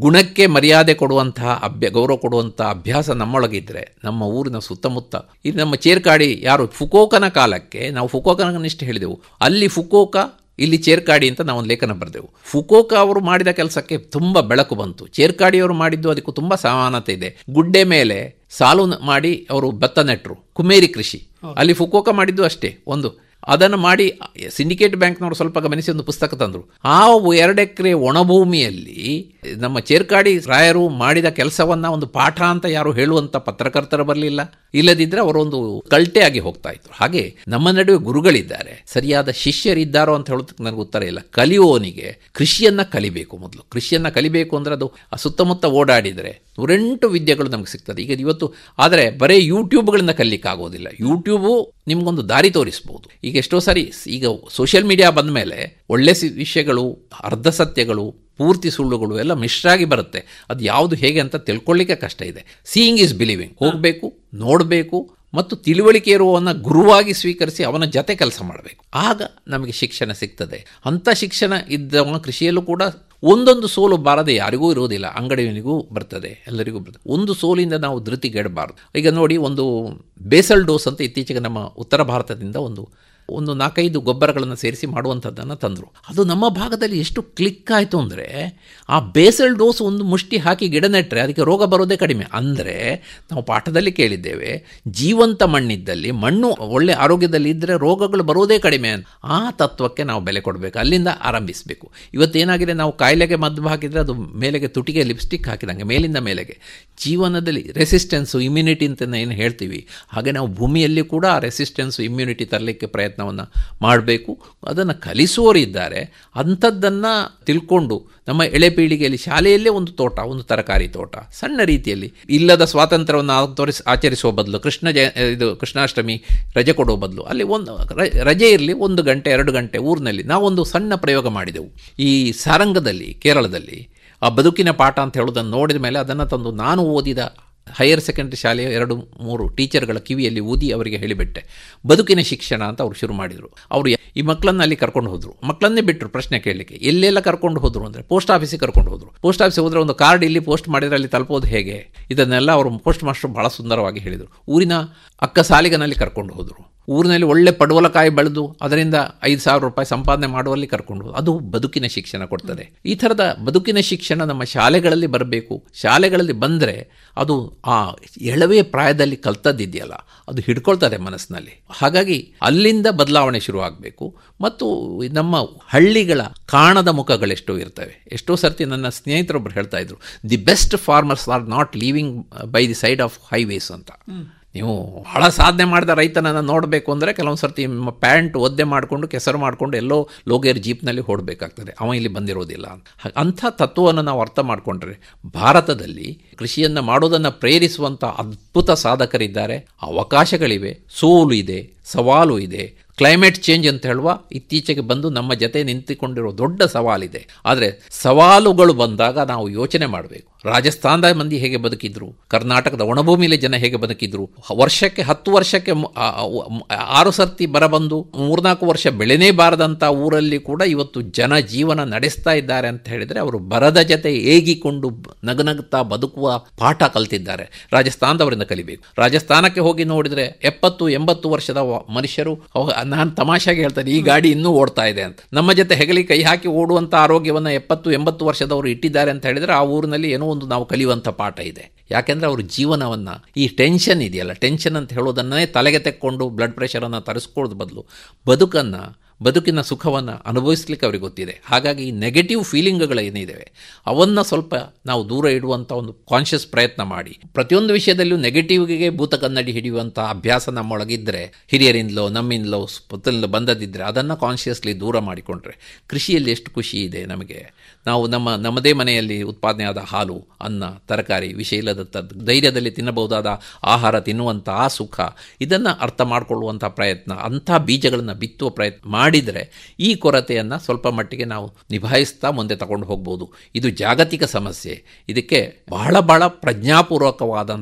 ಗುಣಕ್ಕೆ ಮರ್ಯಾದೆ ಕೊಡುವಂತಹ ಅಭ್ಯ ಗೌರವ ಕೊಡುವಂತಹ ಅಭ್ಯಾಸ ನಮ್ಮೊಳಗಿದ್ರೆ ನಮ್ಮ ಊರಿನ ಸುತ್ತಮುತ್ತ ಇದು ನಮ್ಮ ಚೇರ್ಕಾಡಿ ಯಾರು ಫುಕೋಕನ ಕಾಲಕ್ಕೆ ನಾವು ಫುಕೋಕನಿಷ್ಟು ಹೇಳಿದೆವು ಅಲ್ಲಿ ಫುಕೋಕ ಇಲ್ಲಿ ಚೇರ್ಕಾಡಿ ಅಂತ ನಾವು ಒಂದು ಲೇಖನ ಬರೆದೆವು ಫುಕೋಕ ಅವರು ಮಾಡಿದ ಕೆಲಸಕ್ಕೆ ತುಂಬ ಬೆಳಕು ಬಂತು ಚೇರ್ಕಾಡಿಯವರು ಮಾಡಿದ್ದು ಅದಕ್ಕೂ ತುಂಬ ಸಮಾನತೆ ಇದೆ ಗುಡ್ಡೆ ಮೇಲೆ ಸಾಲು ಮಾಡಿ ಅವರು ಭತ್ತ ನೆಟ್ಟರು ಕುಮೇರಿ ಕೃಷಿ ಅಲ್ಲಿ ಫುಕೋಕ ಮಾಡಿದ್ದು ಅಷ್ಟೇ ಒಂದು ಅದನ್ನು ಮಾಡಿ ಸಿಂಡಿಕೇಟ್ ಬ್ಯಾಂಕ್ನವರು ಸ್ವಲ್ಪ ಗಮನಿಸಿ ಒಂದು ಪುಸ್ತಕ ತಂದರು ಆ ಎರಡು ಎಕರೆ ಒಣಭೂಮಿಯಲ್ಲಿ ನಮ್ಮ ಚೇರ್ಕಾಡಿ ರಾಯರು ಮಾಡಿದ ಕೆಲಸವನ್ನ ಒಂದು ಪಾಠ ಅಂತ ಯಾರು ಹೇಳುವಂತ ಪತ್ರಕರ್ತರು ಬರಲಿಲ್ಲ ಇಲ್ಲದಿದ್ದರೆ ಅವರೊಂದು ಕಲ್ಟೆ ಆಗಿ ಹೋಗ್ತಾ ಇದ್ರು ಹಾಗೆ ನಮ್ಮ ನಡುವೆ ಗುರುಗಳಿದ್ದಾರೆ ಸರಿಯಾದ ಶಿಷ್ಯರಿದ್ದಾರೋ ಅಂತ ಹೇಳೋದಕ್ಕೆ ನನಗೆ ಉತ್ತರ ಇಲ್ಲ ಕಲಿಯುವವನಿಗೆ ಕೃಷಿಯನ್ನ ಕಲಿಬೇಕು ಮೊದಲು ಕೃಷಿಯನ್ನ ಕಲಿಬೇಕು ಅಂದ್ರೆ ಅದು ಆ ಸುತ್ತಮುತ್ತ ಓಡಾಡಿದರೆ ನೂರೆಂಟು ವಿದ್ಯೆಗಳು ನಮಗೆ ಸಿಗ್ತದೆ ಈಗ ಇವತ್ತು ಆದರೆ ಬರೀ ಯೂಟ್ಯೂಬ್ಗಳಿಂದ ಕಲಿಕ್ಕಾಗೋದಿಲ್ಲ ಯೂಟ್ಯೂಬು ನಿಮ್ಗೊಂದು ದಾರಿ ತೋರಿಸ್ಬೋದು ಈಗ ಎಷ್ಟೋ ಸಾರಿ ಈಗ ಸೋಷಿಯಲ್ ಮೀಡಿಯಾ ಬಂದ ಮೇಲೆ ಒಳ್ಳೆ ಸಿ- ವಿಷಯಗಳು ಅರ್ಧ ಸತ್ಯಗಳು ಪೂರ್ತಿ ಸುಳ್ಳುಗಳು ಎಲ್ಲ ಮಿಶ್ರಾಗಿ ಬರುತ್ತೆ ಅದು ಯಾವುದು ಹೇಗೆ ಅಂತ ತಿಳ್ಕೊಳ್ಳಿಕ್ಕೆ ಕಷ್ಟ ಇದೆ ಸೀಯಿಂಗ್ ಈಸ್ ಬಿಲೀವಿಂಗ್ ಹೋಗಬೇಕು ನೋಡಬೇಕು ಮತ್ತು ತಿಳುವಳಿಕೆ ಇರುವವನ್ನ ಗುರುವಾಗಿ ಸ್ವೀಕರಿಸಿ ಅವನ ಜತೆ ಕೆಲಸ ಮಾಡಬೇಕು ಆಗ ನಮಗೆ ಶಿಕ್ಷಣ ಸಿಗ್ತದೆ ಅಂಥ ಶಿಕ್ಷಣ ಇದ್ದವ ಕೃಷಿಯಲ್ಲೂ ಕೂಡ ಒಂದೊಂದು ಸೋಲು ಬಾರದೆ ಯಾರಿಗೂ ಇರುವುದಿಲ್ಲ ಅಂಗಡಿಯವನಿಗೂ ಬರ್ತದೆ ಎಲ್ಲರಿಗೂ ಬರ್ತದೆ ಒಂದು ಸೋಲಿಂದ ನಾವು ಧೃತಿಗೆಡಬಾರದು ಈಗ ನೋಡಿ ಒಂದು ಬೇಸಲ್ ಡೋಸ್ ಅಂತ ಇತ್ತೀಚೆಗೆ ನಮ್ಮ ಉತ್ತರ ಭಾರತದಿಂದ ಒಂದು ಒಂದು ನಾಲ್ಕೈದು ಗೊಬ್ಬರಗಳನ್ನು ಸೇರಿಸಿ ಮಾಡುವಂಥದ್ದನ್ನು ತಂದರು ಅದು ನಮ್ಮ ಭಾಗದಲ್ಲಿ ಎಷ್ಟು ಕ್ಲಿಕ್ ಆಯಿತು ಅಂದರೆ ಆ ಬೇಸಲ್ ಡೋಸ್ ಒಂದು ಮುಷ್ಟಿ ಹಾಕಿ ಗಿಡ ನೆಟ್ಟರೆ ಅದಕ್ಕೆ ರೋಗ ಬರೋದೇ ಕಡಿಮೆ ಅಂದರೆ ನಾವು ಪಾಠದಲ್ಲಿ ಕೇಳಿದ್ದೇವೆ ಜೀವಂತ ಮಣ್ಣಿದ್ದಲ್ಲಿ ಮಣ್ಣು ಒಳ್ಳೆ ಆರೋಗ್ಯದಲ್ಲಿ ಇದ್ದರೆ ರೋಗಗಳು ಬರೋದೇ ಕಡಿಮೆ ಅಂತ ಆ ತತ್ವಕ್ಕೆ ನಾವು ಬೆಲೆ ಕೊಡಬೇಕು ಅಲ್ಲಿಂದ ಆರಂಭಿಸಬೇಕು ಇವತ್ತೇನಾಗಿದೆ ನಾವು ಕಾಯಿಲೆಗೆ ಮದ್ದು ಹಾಕಿದರೆ ಅದು ಮೇಲೆಗೆ ತುಟಿಗೆ ಲಿಪ್ಸ್ಟಿಕ್ ಹಾಕಿದಂಗೆ ಮೇಲಿಂದ ಮೇಲೆಗೆ ಜೀವನದಲ್ಲಿ ರೆಸಿಸ್ಟೆನ್ಸು ಇಮ್ಯುನಿಟಿ ಅಂತ ಏನು ಹೇಳ್ತೀವಿ ಹಾಗೆ ನಾವು ಭೂಮಿಯಲ್ಲಿ ಕೂಡ ಆ ರೆಸಿಸ್ಟೆನ್ಸು ಇಮ್ಯುನಿಟಿ ತರಲಿಕ್ಕೆ ಪ್ರಯತ್ನವನ್ನು ಮಾಡಬೇಕು ಅದನ್ನು ಕಲಿಸುವವರಿದ್ದಾರೆ ಅಂಥದ್ದನ್ನು ತಿಳ್ಕೊಂಡು ನಮ್ಮ ಎಳೆ ಪೀಳಿಗೆಯಲ್ಲಿ ಶಾಲೆಯಲ್ಲೇ ಒಂದು ತೋಟ ಒಂದು ತರಕಾರಿ ತೋಟ ಸಣ್ಣ ರೀತಿಯಲ್ಲಿ ಇಲ್ಲದ ಸ್ವಾತಂತ್ರ್ಯವನ್ನು ತೋರಿಸಿ ಆಚರಿಸುವ ಬದಲು ಕೃಷ್ಣ ಜಯ ಇದು ಕೃಷ್ಣಾಷ್ಟಮಿ ರಜೆ ಕೊಡುವ ಬದಲು ಅಲ್ಲಿ ಒಂದು ರ- ರಜೆ ಇರಲಿ ಒಂದು ಗಂಟೆ ಎರಡು ಗಂಟೆ ಊರಿನಲ್ಲಿ ನಾವೊಂದು ಸಣ್ಣ ಪ್ರಯೋಗ ಮಾಡಿದೆವು ಈ ಸಾರಂಗದಲ್ಲಿ ಕೇರಳದಲ್ಲಿ ಆ ಬದುಕಿನ ಪಾಠ ಅಂತ ಹೇಳೋದನ್ನು ನೋಡಿದ ಮೇಲೆ ಅದನ್ನು ತಂದು ನಾನು ಓದಿದ ಹೈಯರ್ ಸೆಕೆಂಡರಿ ಶಾಲೆಯ ಎರಡು ಮೂರು ಟೀಚರ್ಗಳ ಕಿವಿಯಲ್ಲಿ ಊದಿ ಅವರಿಗೆ ಹೇಳಿಬಿಟ್ಟೆ ಬದುಕಿನ ಶಿಕ್ಷಣ ಅಂತ ಅವರು ಶುರು ಮಾಡಿದರು ಅವರು ಈ ಮಕ್ಕಳನ್ನ ಅಲ್ಲಿ ಕರ್ಕೊಂಡು ಹೋದರು ಮಕ್ಕಳನ್ನೇ ಬಿಟ್ಟರು ಪ್ರಶ್ನೆ ಕೇಳಲಿಕ್ಕೆ ಎಲ್ಲೆಲ್ಲ ಕರ್ಕೊಂಡು ಹೋದರು ಅಂದರೆ ಪೋಸ್ಟ್ ಆಫೀಸಿಗೆ ಕರ್ಕೊಂಡು ಹೋದರು ಪೋಸ್ಟ್ ಆಫೀಸಿಗೆ ಹೋದರೆ ಒಂದು ಕಾರ್ಡ್ ಇಲ್ಲಿ ಪೋಸ್ಟ್ ಮಾಡಿದರೆ ಅಲ್ಲಿ ತಲುಪೋದು ಹೇಗೆ ಇದನ್ನೆಲ್ಲ ಅವರು ಪೋಸ್ಟ್ ಮಾಸ್ಟರ್ ಬಹಳ ಸುಂದರವಾಗಿ ಹೇಳಿದರು ಊರಿನ ಅಕ್ಕ ಸಾಲಿಗನಲ್ಲಿ ಕರ್ಕೊಂಡು ಹೋದರು ಊರಿನಲ್ಲಿ ಒಳ್ಳೆ ಪಡವಲಕಾಯಿ ಬೆಳೆದು ಅದರಿಂದ ಐದು ಸಾವಿರ ರೂಪಾಯಿ ಸಂಪಾದನೆ ಮಾಡುವಲ್ಲಿ ಕರ್ಕೊಂಡು ಹೋದ್ರು. ಅದು ಬದುಕಿನ ಶಿಕ್ಷಣ ಕೊಡ್ತದೆ ಈ ಥರದ ಬದುಕಿನ ಶಿಕ್ಷಣ ನಮ್ಮ ಶಾಲೆಗಳಲ್ಲಿ ಬರಬೇಕು ಶಾಲೆಗಳಲ್ಲಿ ಬಂದರೆ ಅದು ಆ ಎಳವೆ ಪ್ರಾಯದಲ್ಲಿ ಕಲ್ತದ್ದಿದೆಯಲ್ಲ ಅದು ಹಿಡ್ಕೊಳ್ತದೆ ಮನಸ್ಸಿನಲ್ಲಿ ಹಾಗಾಗಿ ಅಲ್ಲಿಂದ ಬದಲಾವಣೆ ಶುರುವಾಗಬೇಕು ಮತ್ತು ನಮ್ಮ ಹಳ್ಳಿಗಳ ಕಾಣದ ಮುಖಗಳೆಷ್ಟೋ ಇರ್ತವೆ ಎಷ್ಟೋ ಸರ್ತಿ ನನ್ನ ಸ್ನೇಹಿತರೊಬ್ಬರು ಹೇಳ್ತಾ ಇದ್ರು the best farmers are not living by the side of highways ಅಂತ ನೀವು ಬಹಳ ಸಾಧನೆ ಮಾಡಿದ ರೈತನನ್ನು ನೋಡಬೇಕು ಅಂದರೆ ಕೆಲವೊಂದು ಸರ್ತಿ ನಿಮ್ಮ ಪ್ಯಾಂಟ್ ಒದ್ದೆ ಮಾಡಿಕೊಂಡು ಕೆಸರು ಮಾಡಿಕೊಂಡು ಎಲ್ಲೋ ಲೋಗೇರ್ ಜೀಪ್ನಲ್ಲಿ ಹೊಡಬೇಕಾಗ್ತದೆ ಅವ ಇಲ್ಲಿ ಬಂದಿರೋದಿಲ್ಲ ಅಂತ ಹ- ಅಂಥ ತತ್ವವನ್ನು ನಾವು ಅರ್ಥ ಮಾಡಿಕೊಂಡ್ರೆ ಭಾರತದಲ್ಲಿ ಕೃಷಿಯನ್ನು ಮಾಡೋದನ್ನು ಪ್ರೇರಿಸುವಂಥ ಅದ್ಭುತ ಸಾಧಕರಿದ್ದಾರೆ ಅವಕಾಶಗಳಿವೆ ಸೋಲು ಇದೆ ಸವಾಲು ಇದೆ ಕ್ಲೈಮೇಟ್ ಚೇಂಜ್ ಅಂತ ಹೇಳುವ ಇತ್ತೀಚೆಗೆ ಬಂದು ನಮ್ಮ ಜೊತೆ ನಿಂತುಕೊಂಡಿರೋ ದೊಡ್ಡ ಸವಾಲಿದೆ ಆದರೆ ಸವಾಲುಗಳು ಬಂದಾಗ ನಾವು ಯೋಚನೆ ಮಾಡಬೇಕು ರಾಜಸ್ಥಾನದ ಮಂದಿ ಹೇಗೆ ಬದುಕಿದ್ರು ಕರ್ನಾಟಕದ ಒಣಭೂಮಿಯಲ್ಲಿ ಜನ ಹೇಗೆ ಬದುಕಿದ್ರು ವರ್ಷಕ್ಕೆ ಹತ್ತು ವರ್ಷಕ್ಕೆ ಮು- ಆ- ಆ- ಮ- ಆರು ಸರ್ತಿ ಬರಬಂದು ಮೂರ್ನಾಲ್ಕು ವರ್ಷ ಬೆಳೆನೇ ಬಾರದಂಥ ಊರಲ್ಲಿ ಕೂಡ ಇವತ್ತು ಜನ ಜೀವನ ನಡೆಸ್ತಾ ಇದ್ದಾರೆ ಅಂತ ಹೇಳಿದರೆ ಅವರು ಬರದ ಜೊತೆ ಏಗಿಕೊಂಡು ಬ- ನಗನಗ್ತಾ ಬದುಕುವ ಪಾಠ ಕಲ್ತಿದ್ದಾರೆ ರಾಜಸ್ಥಾನದವರಿಂದ ಕಲಿಬೇಕು ರಾಜಸ್ಥಾನಕ್ಕೆ ಹೋಗಿ ನೋಡಿದರೆ ಎಪ್ಪತ್ತು ಎಂಬತ್ತು ವರ್ಷದ ವ- ಮನುಷ್ಯರು ನಾನು ತಮಾಷೆಗೆ ಹೇಳ್ತೇನೆ ಈ ಗಾಡಿ ಇನ್ನೂ ಓಡ್ತಾ ಇದೆ ಅಂತ ನಮ್ಮ ಜೊತೆ ಹೆಗಲಿ ಕೈ ಹಾಕಿ ಓಡುವಂಥ ಆರೋಗ್ಯವನ್ನು ಎಪ್ಪತ್ತು ಎಂಬತ್ತು ವರ್ಷದವರು ಇಟ್ಟಿದ್ದಾರೆ ಅಂತ ಹೇಳಿದರೆ ಆ ಊರಿನಲ್ಲಿ ಏನೋ ಒಂದು ನಾವು ಕಲಿಯುವಂಥ ಪಾಠ ಇದೆ ಯಾಕೆಂದರೆ ಅವರು ಜೀವನವನ್ನು ಈ ಟೆನ್ಷನ್ ಇದೆಯಲ್ಲ ಟೆನ್ಷನ್ ಅಂತ ಹೇಳೋದನ್ನೇ ತಲೆಗೆ ತೆಕ್ಕೊಂಡು ಬ್ಲಡ್ ಪ್ರೆಷರನ್ನು ತರಿಸ್ಕೊಳ್ಳೋದು ಬದಲು ಬದುಕನ್ನು ಬದುಕಿನ ಸುಖವನ್ನು ಅನುಭವಿಸ್ಲಿಕ್ಕೆ ಅವ್ರಿಗೆ ಗೊತ್ತಿದೆ ಹಾಗಾಗಿ ಈ ನೆಗೆಟಿವ್ ಫೀಲಿಂಗ್ಗಳು ಏನಿದ್ದಾವೆ ಅವನ್ನು ಸ್ವಲ್ಪ ನಾವು ದೂರ ಇಡುವಂಥ ಒಂದು ಕಾನ್ಷಿಯಸ್ ಪ್ರಯತ್ನ ಮಾಡಿ ಪ್ರತಿಯೊಂದು ವಿಷಯದಲ್ಲೂ ನೆಗೆಟಿವ್ಗೆ ಭೂತ ಕನ್ನಡಿ ಹಿಡಿಯುವಂಥ ಅಭ್ಯಾಸ ನಮ್ಮೊಳಗಿದ್ದರೆ ಹಿರಿಯರಿಂದಲೋ ನಮ್ಮಿಂದಲೋ ಸುತ್ತಲಿಂದ ಬಂದದಿದ್ದರೆ ಅದನ್ನು ಕಾನ್ಷಿಯಸ್ಲಿ ದೂರ ಮಾಡಿಕೊಂಡ್ರೆ ಕೃಷಿಯಲ್ಲಿ ಎಷ್ಟು ಖುಷಿ ಇದೆ ನಮಗೆ ನಾವು ನಮ್ಮ ನಮ್ಮದೇ ಮನೆಯಲ್ಲಿ ಉತ್ಪಾದನೆಯಾದ ಹಾಲು ಅನ್ನ ತರಕಾರಿ ವಿಷ ಇಲ್ಲದದ್ದು ಧೈರ್ಯದಲ್ಲಿ ತಿನ್ನಬಹುದಾದ ಆಹಾರ ತಿನ್ನುವಂಥ ಆ ಸುಖ ಇದನ್ನು ಅರ್ಥ ಮಾಡಿಕೊಳ್ಳುವಂಥ ಪ್ರಯತ್ನ ಅಂಥ ಬೀಜಗಳನ್ನು ಬಿತ್ತುವ ಪ್ರಯತ್ನ ಮಾಡಿದರೆ ಈ ಕೊರತೆಯನ್ನು ಸ್ವಲ್ಪ ಮಟ್ಟಿಗೆ ನಾವು ನಿಭಾಯಿಸ್ತಾ ಮುಂದೆ ತಗೊಂಡು ಹೋಗ್ಬೋದು ಇದು ಜಾಗತಿಕ ಸಮಸ್ಯೆ ಇದಕ್ಕೆ ಬಹಳ ಬಹಳ ಪ್ರಜ್ಞಾಪೂರ್ವಕವಾದಂಥ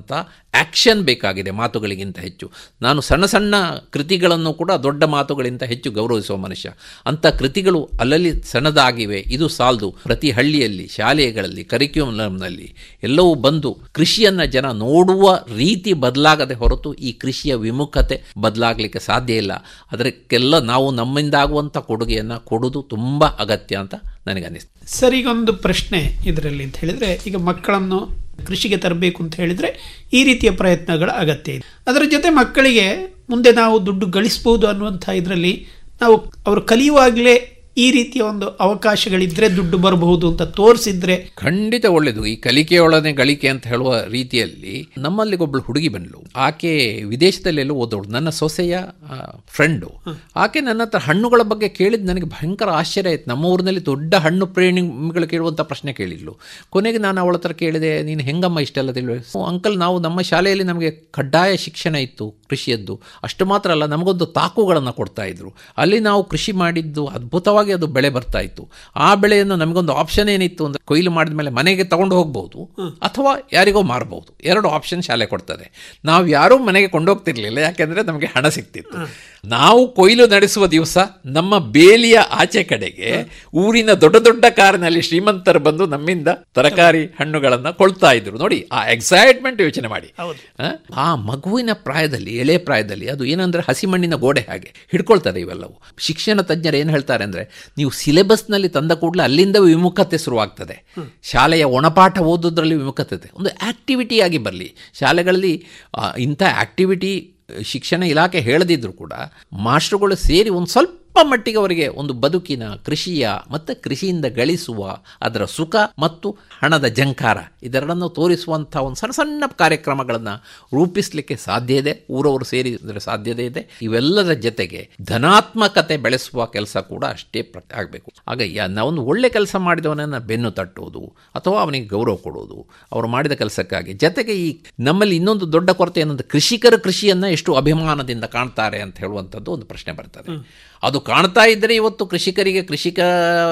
ಆಕ್ಷನ್ ಬೇಕಾಗಿದೆ ಮಾತುಗಳಿಗಿಂತ ಹೆಚ್ಚು ನಾನು ಸಣ್ಣ ಸಣ್ಣ ಕೃತಿಗಳನ್ನು ಕೂಡ ದೊಡ್ಡ ಮಾತುಗಳಿಗಿಂತ ಹೆಚ್ಚು ಗೌರವಿಸುವ ಮನುಷ್ಯ ಅಂಥ ಕೃತಿಗಳು ಅಲ್ಲಲ್ಲಿ ಸಣ್ಣದಾಗಿವೆ ಇದು ಸಾಲದು ಪ್ರತಿ ಹಳ್ಳಿಯಲ್ಲಿ ಶಾಲೆಗಳಲ್ಲಿ ಕರಿಕ್ಯುಲಮ್ನಲ್ಲಿ ಎಲ್ಲವೂ ಬಂದು ಕೃಷಿಯನ್ನು ಜನ ನೋಡುವ ರೀತಿ ಬದಲಾಗದೆ ಹೊರತು ಈ ಕೃಷಿಯ ವಿಮುಖತೆ ಬದಲಾಗಲಿಕ್ಕೆ ಸಾಧ್ಯ ಇಲ್ಲ ಅದಕ್ಕೆಲ್ಲ ನಾವು ನಮ್ಮಿಂದ ಆಗುವಂಥ ಕೊಡುಗೆಯನ್ನು ಕೊಡೋದು ತುಂಬ ಅಗತ್ಯ ಅಂತ ನನಗನ್ನಿಸ್ತು ಸರ್ ಈಗ ಒಂದು ಪ್ರಶ್ನೆ ಇದರಲ್ಲಿ ಅಂತ ಹೇಳಿದ್ರೆ ಈಗ ಮಕ್ಕಳನ್ನು ಕೃಷಿಗೆ ತರಬೇಕು ಅಂತ ಹೇಳಿದ್ರೆ ಈ ರೀತಿಯ ಪ್ರಯತ್ನಗಳ ಅಗತ್ಯ ಇದೆ ಅದರ ಜೊತೆ ಮಕ್ಕಳಿಗೆ ಮುಂದೆ ನಾವು ದುಡ್ಡು ಗಳಿಸ್ಬೋದು ಅನ್ನುವಂಥ ಇದರಲ್ಲಿ ನಾವು ಅವರು ಕಲಿಯುವಾಗಲೇ ಈ ರೀತಿಯ ಒಂದು ಅವಕಾಶಗಳಿದ್ರೆ ದುಡ್ಡು ಬರಬಹುದು ಅಂತ ತೋರಿಸಿದ್ರೆ ಖಂಡಿತ ಒಳ್ಳೆಯದು ಈ ಕಲಿಕೆಯೊಳನೆ ಗಳಿಕೆ ಅಂತ ಹೇಳುವ ರೀತಿಯಲ್ಲಿ ನಮ್ಮಲ್ಲಿಗೊಬ್ಬಳು ಹುಡುಗಿ ಬಂದ್ಲು ಆಕೆ ವಿದೇಶದಲ್ಲೆಲ್ಲೋ ಓದೋಳು ನನ್ನ ಸೊಸೆಯ ಫ್ರೆಂಡು ಆಕೆ ನನ್ನ ಹತ್ರ ಹಣ್ಣುಗಳ ಬಗ್ಗೆ ಕೇಳಿದ್ ನನಗೆ ಭಯಂಕರ ಆಶ್ಚರ್ಯ ಆಯ್ತು ನಮ್ಮ ಊರಿನಲ್ಲಿ ದೊಡ್ಡ ಹಣ್ಣು ಪ್ರೇಮಿಗಳು ಕೇಳುವಂಥ ಪ್ರಶ್ನೆ ಕೇಳಿದ್ಲು ಕೊನೆಗೆ ನಾನು ಅವಳ ಹತ್ರ ಕೇಳಿದೆ ನೀನು ಹೆಂಗಮ್ಮ ಇಷ್ಟೆಲ್ಲ ತಿಳಿವೆ ಅಂಕಲ್ ನಾವು ನಮ್ಮ ಶಾಲೆಯಲ್ಲಿ ನಮಗೆ ಕಡ್ಡಾಯ ಶಿಕ್ಷಣ ಇತ್ತು ಕೃಷಿಯದ್ದು ಅಷ್ಟು ಮಾತ್ರ ಅಲ್ಲ ನಮಗೊಂದು ತಾಕುಗಳನ್ನು ಕೊಡ್ತಾ ಇದ್ರು ಅಲ್ಲಿ ನಾವು ಕೃಷಿ ಮಾಡಿದ್ದು ಅದ್ಭುತವಾಗಿ ಅದು ಬೆಳೆ ಬರ್ತಾ ಇತ್ತು ಆ ಬೆಳೆಯನ್ನು ನಮಗೊಂದು ಆಪ್ಷನ್ ಏನಿತ್ತು ಅಂದ್ರೆ ಕೊಯ್ಲು ಮಾಡಿದ ಮೇಲೆ ಮನೆಗೆ ತಗೊಂಡು ಹೋಗ್ಬೋದು ಅಥವಾ ಯಾರಿಗೋ ಮಾರಬಹುದು ಎರಡು ಆಪ್ಷನ್ ಶಾಲೆ ಕೊಡ್ತದೆ ನಾವು ಯಾರೂ ಮನೆಗೆ ಕೊಂಡೋಗ್ತಿರ್ಲಿಲ್ಲ ಯಾಕೆಂದ್ರೆ ನಮಗೆ ಹಣ ಸಿಗ್ತಿತ್ತು ನಾವು ಕೊಯ್ಲು ನಡೆಸುವ ದಿವಸ ನಮ್ಮ ಬೇಲಿಯ ಆಚೆ ಕಡೆಗೆ ಊರಿನ ದೊಡ್ಡ ದೊಡ್ಡ ಕಾರಿನಲ್ಲಿ ಶ್ರೀಮಂತರು ಬಂದು ನಮ್ಮಿಂದ ತರಕಾರಿ ಹಣ್ಣುಗಳನ್ನ ಕೊಳ್ತಾ ಇದ್ರು ನೋಡಿ ಆ ಎಕ್ಸೈಟ್ಮೆಂಟ್ ಯೋಚನೆ ಮಾಡಿ ಆ, ಆ ಮಗುವಿನ ಪ್ರಾಯದಲ್ಲಿ ಎಳೆ ಪ್ರಾಯದಲ್ಲಿ ಅದು ಏನಂದ್ರೆ ಹಸಿಮಣ್ಣಿನ ಗೋಡೆ ಹಾಗೆ ಹಿಡ್ಕೊಳ್ತದೆ ಇವೆಲ್ಲವು ಶಿಕ್ಷಣ ತಜ್ಞರು ಏನು ಹೇಳ್ತಾರೆ ಅಂದ್ರೆ ನೀವು ಸಿಲೆಬಸ್ನಲ್ಲಿ ತಂದ ಕೂಡಲೇ ಅಲ್ಲಿಂದ ವಿಮುಖತೆ ಶುರುವಾಗ್ತದೆ ಶಾಲೆಯ ಒಣಪಾಠ ಓದೋದ್ರಲ್ಲಿ ವಿಮುಖತೆ ಇದೆ. ಒಂದು ಆಕ್ಟಿವಿಟಿ ಆಗಿ ಬರಲಿ ಶಾಲೆಗಳಲ್ಲಿ ಆ, ಇಂಥ ಆಕ್ಟಿವಿಟಿ ಶಿಕ್ಷಣ ಇಲಾಖೆ ಹೇಳದಿದ್ರು ಕೂಡ ಮಾಸ್ಟರ್ಗಳು ಸೇರಿ ಒಂದು ಸ್ವಲ್ಪ ಮಟ್ಟಿಗೆ ಅವರಿಗೆ ಒಂದು ಬದುಕಿನ ಕೃಷಿಯ ಮತ್ತು ಕೃಷಿಯಿಂದ ಗಳಿಸುವ ಅದರ ಸುಖ ಮತ್ತು ಹಣದ ಜಂಕಾರ ಇದೆರಡನ್ನು ತೋರಿಸುವಂಥ ಒಂದು ಸಣ್ಣ ಸಣ್ಣ ಕಾರ್ಯಕ್ರಮಗಳನ್ನು ರೂಪಿಸಲಿಕ್ಕೆ ಸಾಧ್ಯ ಇದೆ ಊರವರು ಸೇರಿದರೆ ಸಾಧ್ಯತೆ ಇದೆ ಇವೆಲ್ಲದರ ಜೊತೆಗೆ ಧನಾತ್ಮಕತೆ ಬೆಳೆಸುವ ಕೆಲಸ ಕೂಡ ಅಷ್ಟೇ ಪ್ರ ಆಗಬೇಕು ಆಗ ಯಾ- ನಾವೊಂದು ಒಳ್ಳೆ ಕೆಲಸ ಮಾಡಿದವನನ್ನು ಬೆನ್ನು ತಟ್ಟುವುದು ಅಥವಾ ಅವನಿಗೆ ಗೌರವ ಕೊಡುವುದು ಅವರು ಮಾಡಿದ ಕೆಲಸಕ್ಕಾಗಿ ಜೊತೆಗೆ ಈ ನಮ್ಮಲ್ಲಿ ಇನ್ನೊಂದು ದೊಡ್ಡ ಕೊರತೆ ಏನಂದ್ರೆ ಕೃಷಿಕರು ಕೃಷಿಯನ್ನು ಎಷ್ಟು ಅಭಿಮಾನದಿಂದ ಕಾಣ್ತಾರೆ ಅಂತ ಹೇಳುವಂಥದ್ದು ಒಂದು ಪ್ರಶ್ನೆ ಬರ್ತದೆ ಅದು ಕಾಣ್ತಾ ಇದ್ದರೆ ಇವತ್ತು ಕೃಷಿಕರಿಗೆ ಕೃಷಿಕ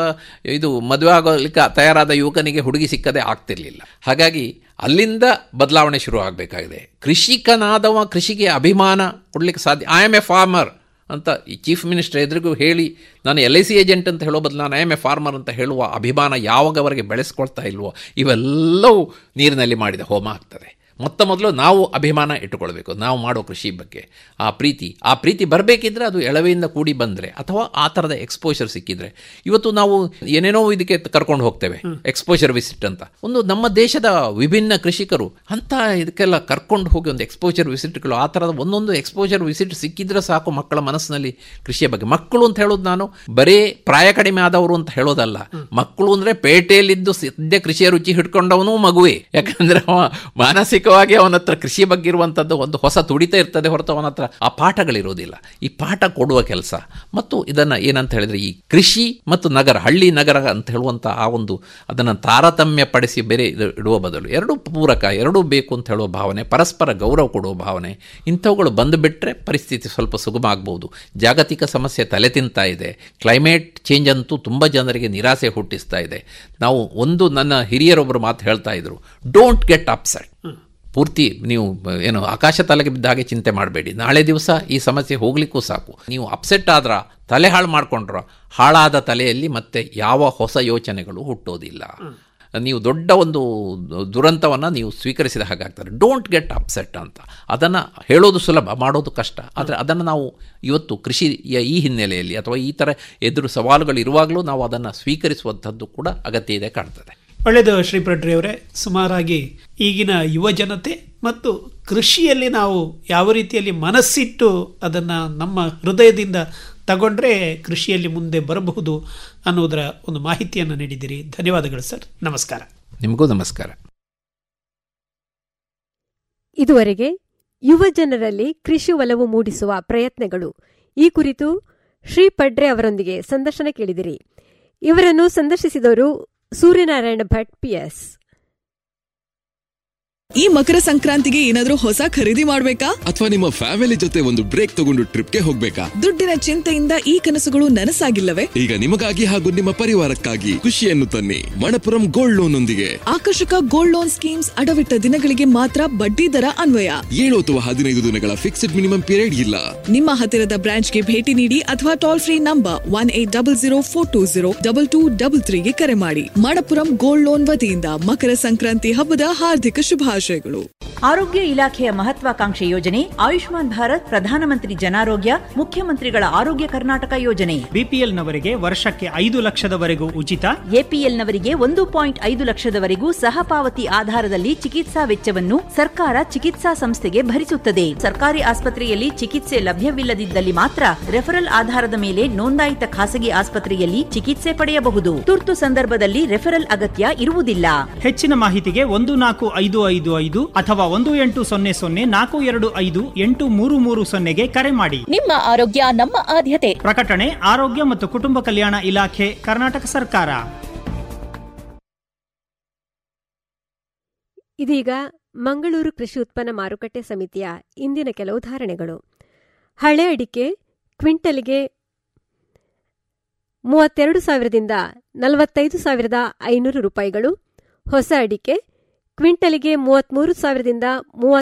ಇದು ಮದುವೆ ಆಗೋಲಿಕ್ಕೆ ತಯಾರಾದ ಯುವಕನಿಗೆ ಹುಡುಗಿ ಸಿಕ್ಕದೆ ಆಗ್ತಿರ್ಲಿಲ್ಲ ಹಾಗಾಗಿ ಅಲ್ಲಿಂದ ಬದಲಾವಣೆ ಶುರು ಆಗಬೇಕಾಗಿದೆ ಕೃಷಿಕನಾದವ ಕೃಷಿಗೆ ಅಭಿಮಾನ ಕೊಡ್ಲಿಕ್ಕೆ ಸಾಧ್ಯ ಐ ಆಮ್ ಎ ಫಾರ್ಮರ್ ಅಂತ ಈ ಚೀಫ್ ಮಿನಿಸ್ಟರ್ ಎದುರಿಗೂ ಹೇಳಿ ನಾನು ಎಲ್ ಐ ಸಿ ಏಜೆಂಟ್ ಅಂತ ಹೇಳೋ ಬದಲು ನಾನು ಐ ಆಮ್ ಎ ಫಾರ್ಮರ್ ಅಂತ ಹೇಳುವ ಅಭಿಮಾನ ಯಾವಾಗವರೆಗೆ ಬೆಳೆಸ್ಕೊಳ್ತಾ ಇಲ್ವೋ ಇವೆಲ್ಲವೂ ನೀರಿನಲ್ಲಿ ಮಾಡಿದ ಹೋಮ ಆಗ್ತದೆ ಮೊತ್ತ ಮೊದಲು ನಾವು ಅಭಿಮಾನ ಇಟ್ಟುಕೊಳ್ಬೇಕು ನಾವು ಮಾಡೋ ಕೃಷಿ ಬಗ್ಗೆ ಆ ಪ್ರೀತಿ ಆ ಪ್ರೀತಿ ಬರಬೇಕಿದ್ರೆ ಅದು ಎಳವೆಯಿಂದ ಕೂಡಿ ಬಂದರೆ ಅಥವಾ ಆ ಥರದ ಎಕ್ಸ್ಪೋಜರ್ ಸಿಕ್ಕಿದ್ರೆ ಇವತ್ತು ನಾವು ಏನೇನೋ ಇದಕ್ಕೆ ಕರ್ಕೊಂಡು ಹೋಗ್ತೇವೆ ಎಕ್ಸ್ಪೋಜರ್ ವಿಸಿಟ್ ಅಂತ ಒಂದು ನಮ್ಮ ದೇಶದ ವಿಭಿನ್ನ ಕೃಷಿಕರು ಅಂತ ಇದಕ್ಕೆಲ್ಲ ಕರ್ಕೊಂಡು ಹೋಗಿ ಒಂದು ಎಕ್ಸ್ಪೋಜರ್ ವಿಸಿಟ್ಗಳು ಆ ಥರದ ಒಂದೊಂದು ಎಕ್ಸ್ಪೋಜರ್ ವಿಸಿಟ್ ಸಿಕ್ಕಿದ್ರೆ ಸಾಕು ಮಕ್ಕಳ ಮನಸ್ಸಿನಲ್ಲಿ ಕೃಷಿಯ ಬಗ್ಗೆ ಮಕ್ಕಳು ಅಂತ ಹೇಳೋದು ನಾನು ಬರೀ ಪ್ರಾಯ ಕಡಿಮೆ ಆದವರು ಅಂತ ಹೇಳೋದಲ್ಲ ಮಕ್ಕಳು ಅಂದ್ರೆ ಪೇಟೆಯಲ್ಲಿದ್ದು ಸದ್ಯ ಕೃಷಿಯ ರುಚಿ ಹಿಡ್ಕೊಂಡವನು ಮಗುವೆ ಯಾಕಂದ್ರೆ ಅವ ಮಾನಸಿಕವಾಗಿ ಅವನ ಹತ್ರ ಕೃಷಿ ಬಗ್ಗೆ ಇರುವಂಥದ್ದು ಒಂದು ಹೊಸ ತುಡಿತ ಇರ್ತದೆ ಹೊರತು ಅವನ ಹತ್ರ ಆ ಪಾಠಗಳಿರೋದಿಲ್ಲ ಈ ಪಾಠ ಕೊಡುವ ಕೆಲಸ ಮತ್ತು ಇದನ್ನ ಏನಂತ ಹೇಳಿದ್ರೆ ಈ ಕೃಷಿ ಮತ್ತು ನಗರ ಹಳ್ಳಿ ನಗರ ಅಂತ ಹೇಳುವಂಥ ಆ ಒಂದು ಅದನ್ನು ತಾರತಮ್ಯ ಪಡಿಸಿ ಬೇರೆ ಇದು ಇಡುವ ಬದಲು ಎರಡೂ ಪೂರಕ ಎರಡೂ ಬೇಕು ಅಂತ ಹೇಳುವ ಭಾವನೆ ಪರಸ್ಪರ ಗೌರವ ಕೊಡುವ ಭಾವನೆ ಇಂಥವುಗಳು ಬಂದು ಬಿಟ್ಟರೆ ಪರಿಸ್ಥಿತಿ ಸ್ವಲ್ಪ ಸುಗಮ ಆಗ್ಬೋದು ಜಾಗತಿಕ ಸಮಸ್ಯೆ ತಲೆ ತಿಂತಾ ಇದೆ ಕ್ಲೈಮೇಟ್ ಚೇಂಜ್ ಅಂತೂ ತುಂಬ ಜನರಿಗೆ ನಿರಾಸೆ ಹುಟ್ಟಿಸ್ತಾ ಇದೆ ನಾವು ಒಂದು ನನ್ನ ಹಿರಿಯರೊಬ್ಬರು ಮಾತು ಹೇಳ್ತಾ ಇದ್ರು ಡೋಂಟ್ ಗೆಟ್ ಅಪ್ಸೆಟ್ ಪೂರ್ತಿ ನೀವು ಏನು ಆಕಾಶ ತಲೆಗೆ ಬಿದ್ದ ಹಾಗೆ ಚಿಂತೆ ಮಾಡಬೇಡಿ ನಾಳೆ ದಿವಸ ಈ ಸಮಸ್ಯೆ ಹೋಗ್ಲಿಕ್ಕೂ ಸಾಕು ನೀವು ಅಪ್ಸೆಟ್ ಆದ್ರ ತಲೆ ಹಾಳು ಮಾಡ್ಕೊಂಡ್ರ ಹಾಳಾದ ತಲೆಯಲ್ಲಿ ಮತ್ತೆ ಯಾವ ಹೊಸ ಯೋಚನೆಗಳು ಹುಟ್ಟೋದಿಲ್ಲ ನೀವು ದೊಡ್ಡ ಒಂದು ದುರಂತವನ್ನು ನೀವು ಸ್ವೀಕರಿಸಿದ ಹಾಗಾಗ್ತದೆ ಡೋಂಟ್ ಗೆಟ್ ಅಪ್ಸೆಟ್ ಅಂತ ಅದನ್ನು ಹೇಳೋದು ಸುಲಭ ಮಾಡೋದು ಕಷ್ಟ ಆದರೆ ಅದನ್ನು ನಾವು ಇವತ್ತು ಕೃಷಿಯ ಈ ಹಿನ್ನೆಲೆಯಲ್ಲಿ ಅಥವಾ ಈ ಥರ ಎದುರು ಸವಾಲುಗಳು ಇರುವಾಗಲೂ ನಾವು ಅದನ್ನು ಸ್ವೀಕರಿಸುವಂಥದ್ದು ಕೂಡ ಅಗತ್ಯ ಇದೆ ಕಾಣ್ತದೆ ಒಳ್ಳೆಯದು ಶ್ರೀಪ್ರಡ್ರಿ ಅವರೇ ಸುಮಾರಾಗಿ ಈಗಿನ ಯುವ ಜನತೆ ಮತ್ತು ಕೃಷಿಯಲ್ಲಿ ನಾವು ಯಾವ ರೀತಿಯಲ್ಲಿ ಮನಸ್ಸಿಟ್ಟು ಅದನ್ನು ನಮ್ಮ ಹೃದಯದಿಂದ ತಗೊಂಡ್ರೆ ಕೃಷಿಯಲ್ಲಿ ಮುಂದೆ ಬರಬಹುದು ಅನ್ನೋದರ ಒಂದು ಮಾಹಿತಿಯನ್ನು ನೀಡಿದ್ದೀರಿ ಧನ್ಯವಾದಗಳು ಸರ್ ನಮಸ್ಕಾರ ನಿಮಗೂ ನಮಸ್ಕಾರ ಇದುವರೆಗೆ ಯುವ ಜನರಲ್ಲಿ ಕೃಷಿ ಒಲವು ಮೂಡಿಸುವ ಪ್ರಯತ್ನಗಳು ಈ ಕುರಿತು ಶ್ರೀ ಪಡ್ರೆ ಅವರೊಂದಿಗೆ ಸಂದರ್ಶನ ಕೇಳಿದಿರಿ ಇವರನ್ನು ಸಂದರ್ಶಿಸಿದವರು ಸೂರ್ಯನಾರಾಯಣ ಭಟ್ ಪಿಎಸ್ ಈ ಮಕರ ಸಂಕ್ರಾಂತಿಗೆ ಏನಾದ್ರೂ ಹೊಸ ಖರೀದಿ ಮಾಡ್ಬೇಕಾ ಅಥವಾ ನಿಮ್ಮ ಫ್ಯಾಮಿಲಿ ಜೊತೆ ಒಂದು ಬ್ರೇಕ್ ತಗೊಂಡು ಟ್ರಿಪ್ಗೆ ಹೋಗ್ಬೇಕಾ ದುಡ್ಡಿನ ಚಿಂತೆಯಿಂದ ಈ ಕನಸುಗಳು ನನಸಾಗಿಲ್ಲವೇ ಈಗ ನಿಮಗಾಗಿ ಹಾಗೂ ನಿಮ್ಮ ಪರಿವಾರಕ್ಕಾಗಿ ಖುಷಿಯನ್ನು ತನ್ನಿ ಮಣಪುರಂ ಗೋಲ್ಡ್ ಲೋನ್ ಒಂದಿಗೆ ಆಕರ್ಷಕ ಗೋಲ್ಡ್ ಲೋನ್ ಸ್ಕೀಮ್ಸ್ ಅಡವಿಟ್ಟ ದಿನಗಳಿಗೆ ಮಾತ್ರ ಬಡ್ಡಿ ದರ ಅನ್ವಯ ಏಳು ಅಥವಾ ಹದಿನೈದು ದಿನಗಳ ಫಿಕ್ಸ್ಡ್ ಮಿನಿಮಮ್ ಪೀರಿಯಡ್ ಇಲ್ಲ ನಿಮ್ಮ ಹತ್ತಿರದ ಬ್ರಾಂಚ್ಗೆ ಭೇಟಿ ನೀಡಿ ಅಥವಾ toll free number one eight double zero four two zero double two double ತ್ರೀಗೆ ಕರೆ ಮಾಡಿ ಮಣಪುರಂ ಗೋಲ್ಡ್ ಲೋನ್ ವತಿಯಿಂದ ಮಕರ ಸಂಕ್ರಾಂತಿ ಹಬ್ಬದ ಹಾರ್ದಿಕ ಶುಭಾಶಯಗಳು ಆರೋಗ್ಯ ಇಲಾಖೆಯ ಮಹತ್ವಾಕಾಂಕ್ಷೆ ಯೋಜನೆ ಆಯುಷ್ಮಾನ್ ಭಾರತ್ ಪ್ರಧಾನಮಂತ್ರಿ ಜನಾರೋಗ್ಯ ಮುಖ್ಯಮಂತ್ರಿಗಳ ಆರೋಗ್ಯ ಕರ್ನಾಟಕ ಯೋಜನೆ ಬಿಪಿಎಲ್ ನವರಿಗೆ ವರ್ಷಕ್ಕೆ ಐದು ಲಕ್ಷದವರೆಗೂ ಉಚಿತ ಎಪಿಎಲ್ ನವರಿಗೆ ಒಂದು ಪಾಯಿಂಟ್ ಐದು ಲಕ್ಷದವರೆಗೂ ಸಹಪಾವತಿ ಆಧಾರದಲ್ಲಿ ಚಿಕಿತ್ಸಾ ವೆಚ್ಚವನ್ನು ಸರ್ಕಾರ ಚಿಕಿತ್ಸಾ ಸಂಸ್ಥೆಗೆ ಭರಿಸುತ್ತದೆ ಸರ್ಕಾರಿ ಆಸ್ಪತ್ರೆಯಲ್ಲಿ ಚಿಕಿತ್ಸೆ ಲಭ್ಯವಿಲ್ಲದಿದ್ದಲ್ಲಿ ಮಾತ್ರ ರೆಫರಲ್ ಆಧಾರದ ಮೇಲೆ ನೋಂದಾಯಿತ ಖಾಸಗಿ ಆಸ್ಪತ್ರೆಯಲ್ಲಿ ಚಿಕಿತ್ಸೆ ಪಡೆಯಬಹುದು ತುರ್ತು ಸಂದರ್ಭದಲ್ಲಿ ರೆಫರಲ್ ಅಗತ್ಯ ಇರುವುದಿಲ್ಲ ಹೆಚ್ಚಿನ ಮಾಹಿತಿಗೆ ಒಂದು ನಾಲ್ಕು ಐದು ಐದು ಐದು ಅಥವಾ ಒಂದು ಎಂಟು ಸೊನ್ನೆ ಸೊನ್ನೆ ನಾಲ್ಕು ಎರಡು ಐದು ಎಂಟು ಮೂರು ಮೂರು ಸೊನ್ನೆಗೆ ಕರೆ ಮಾಡಿ ನಿಮ್ಮ ಆರೋಗ್ಯ ನಮ್ಮ ಆದ್ಯತೆ ಪ್ರಕಟಣೆ ಆರೋಗ್ಯ ಮತ್ತು ಕುಟುಂಬ ಕಲ್ಯಾಣ ಇಲಾಖೆ ಕರ್ನಾಟಕ ಸರ್ಕಾರ ಇದೀಗ ಮಂಗಳೂರು ಕೃಷಿ ಉತ್ಪನ್ನ ಮಾರುಕಟ್ಟೆ ಸಮಿತಿಯ ಇಂದಿನ ಕೆಲವು ಧಾರಣೆಗಳು ಹಳೆ ಅಡಿಕೆ ಕ್ವಿಂಟಲ್ಗೆ ಮೂವತ್ತೆರಡು ಸಾವಿರದಿಂದ ನಲವತ್ತೈದು ಸಾವಿರದ ಐನೂರು ರೂಪಾಯಿಗಳು ಹೊಸ ಅಡಿಕೆ ಕ್ವಿಂಟಲ್ಗೆ ಮೂವತ್ಮೂರು ಸಾವಿರದಿಂದ ಮೂವತ್ತು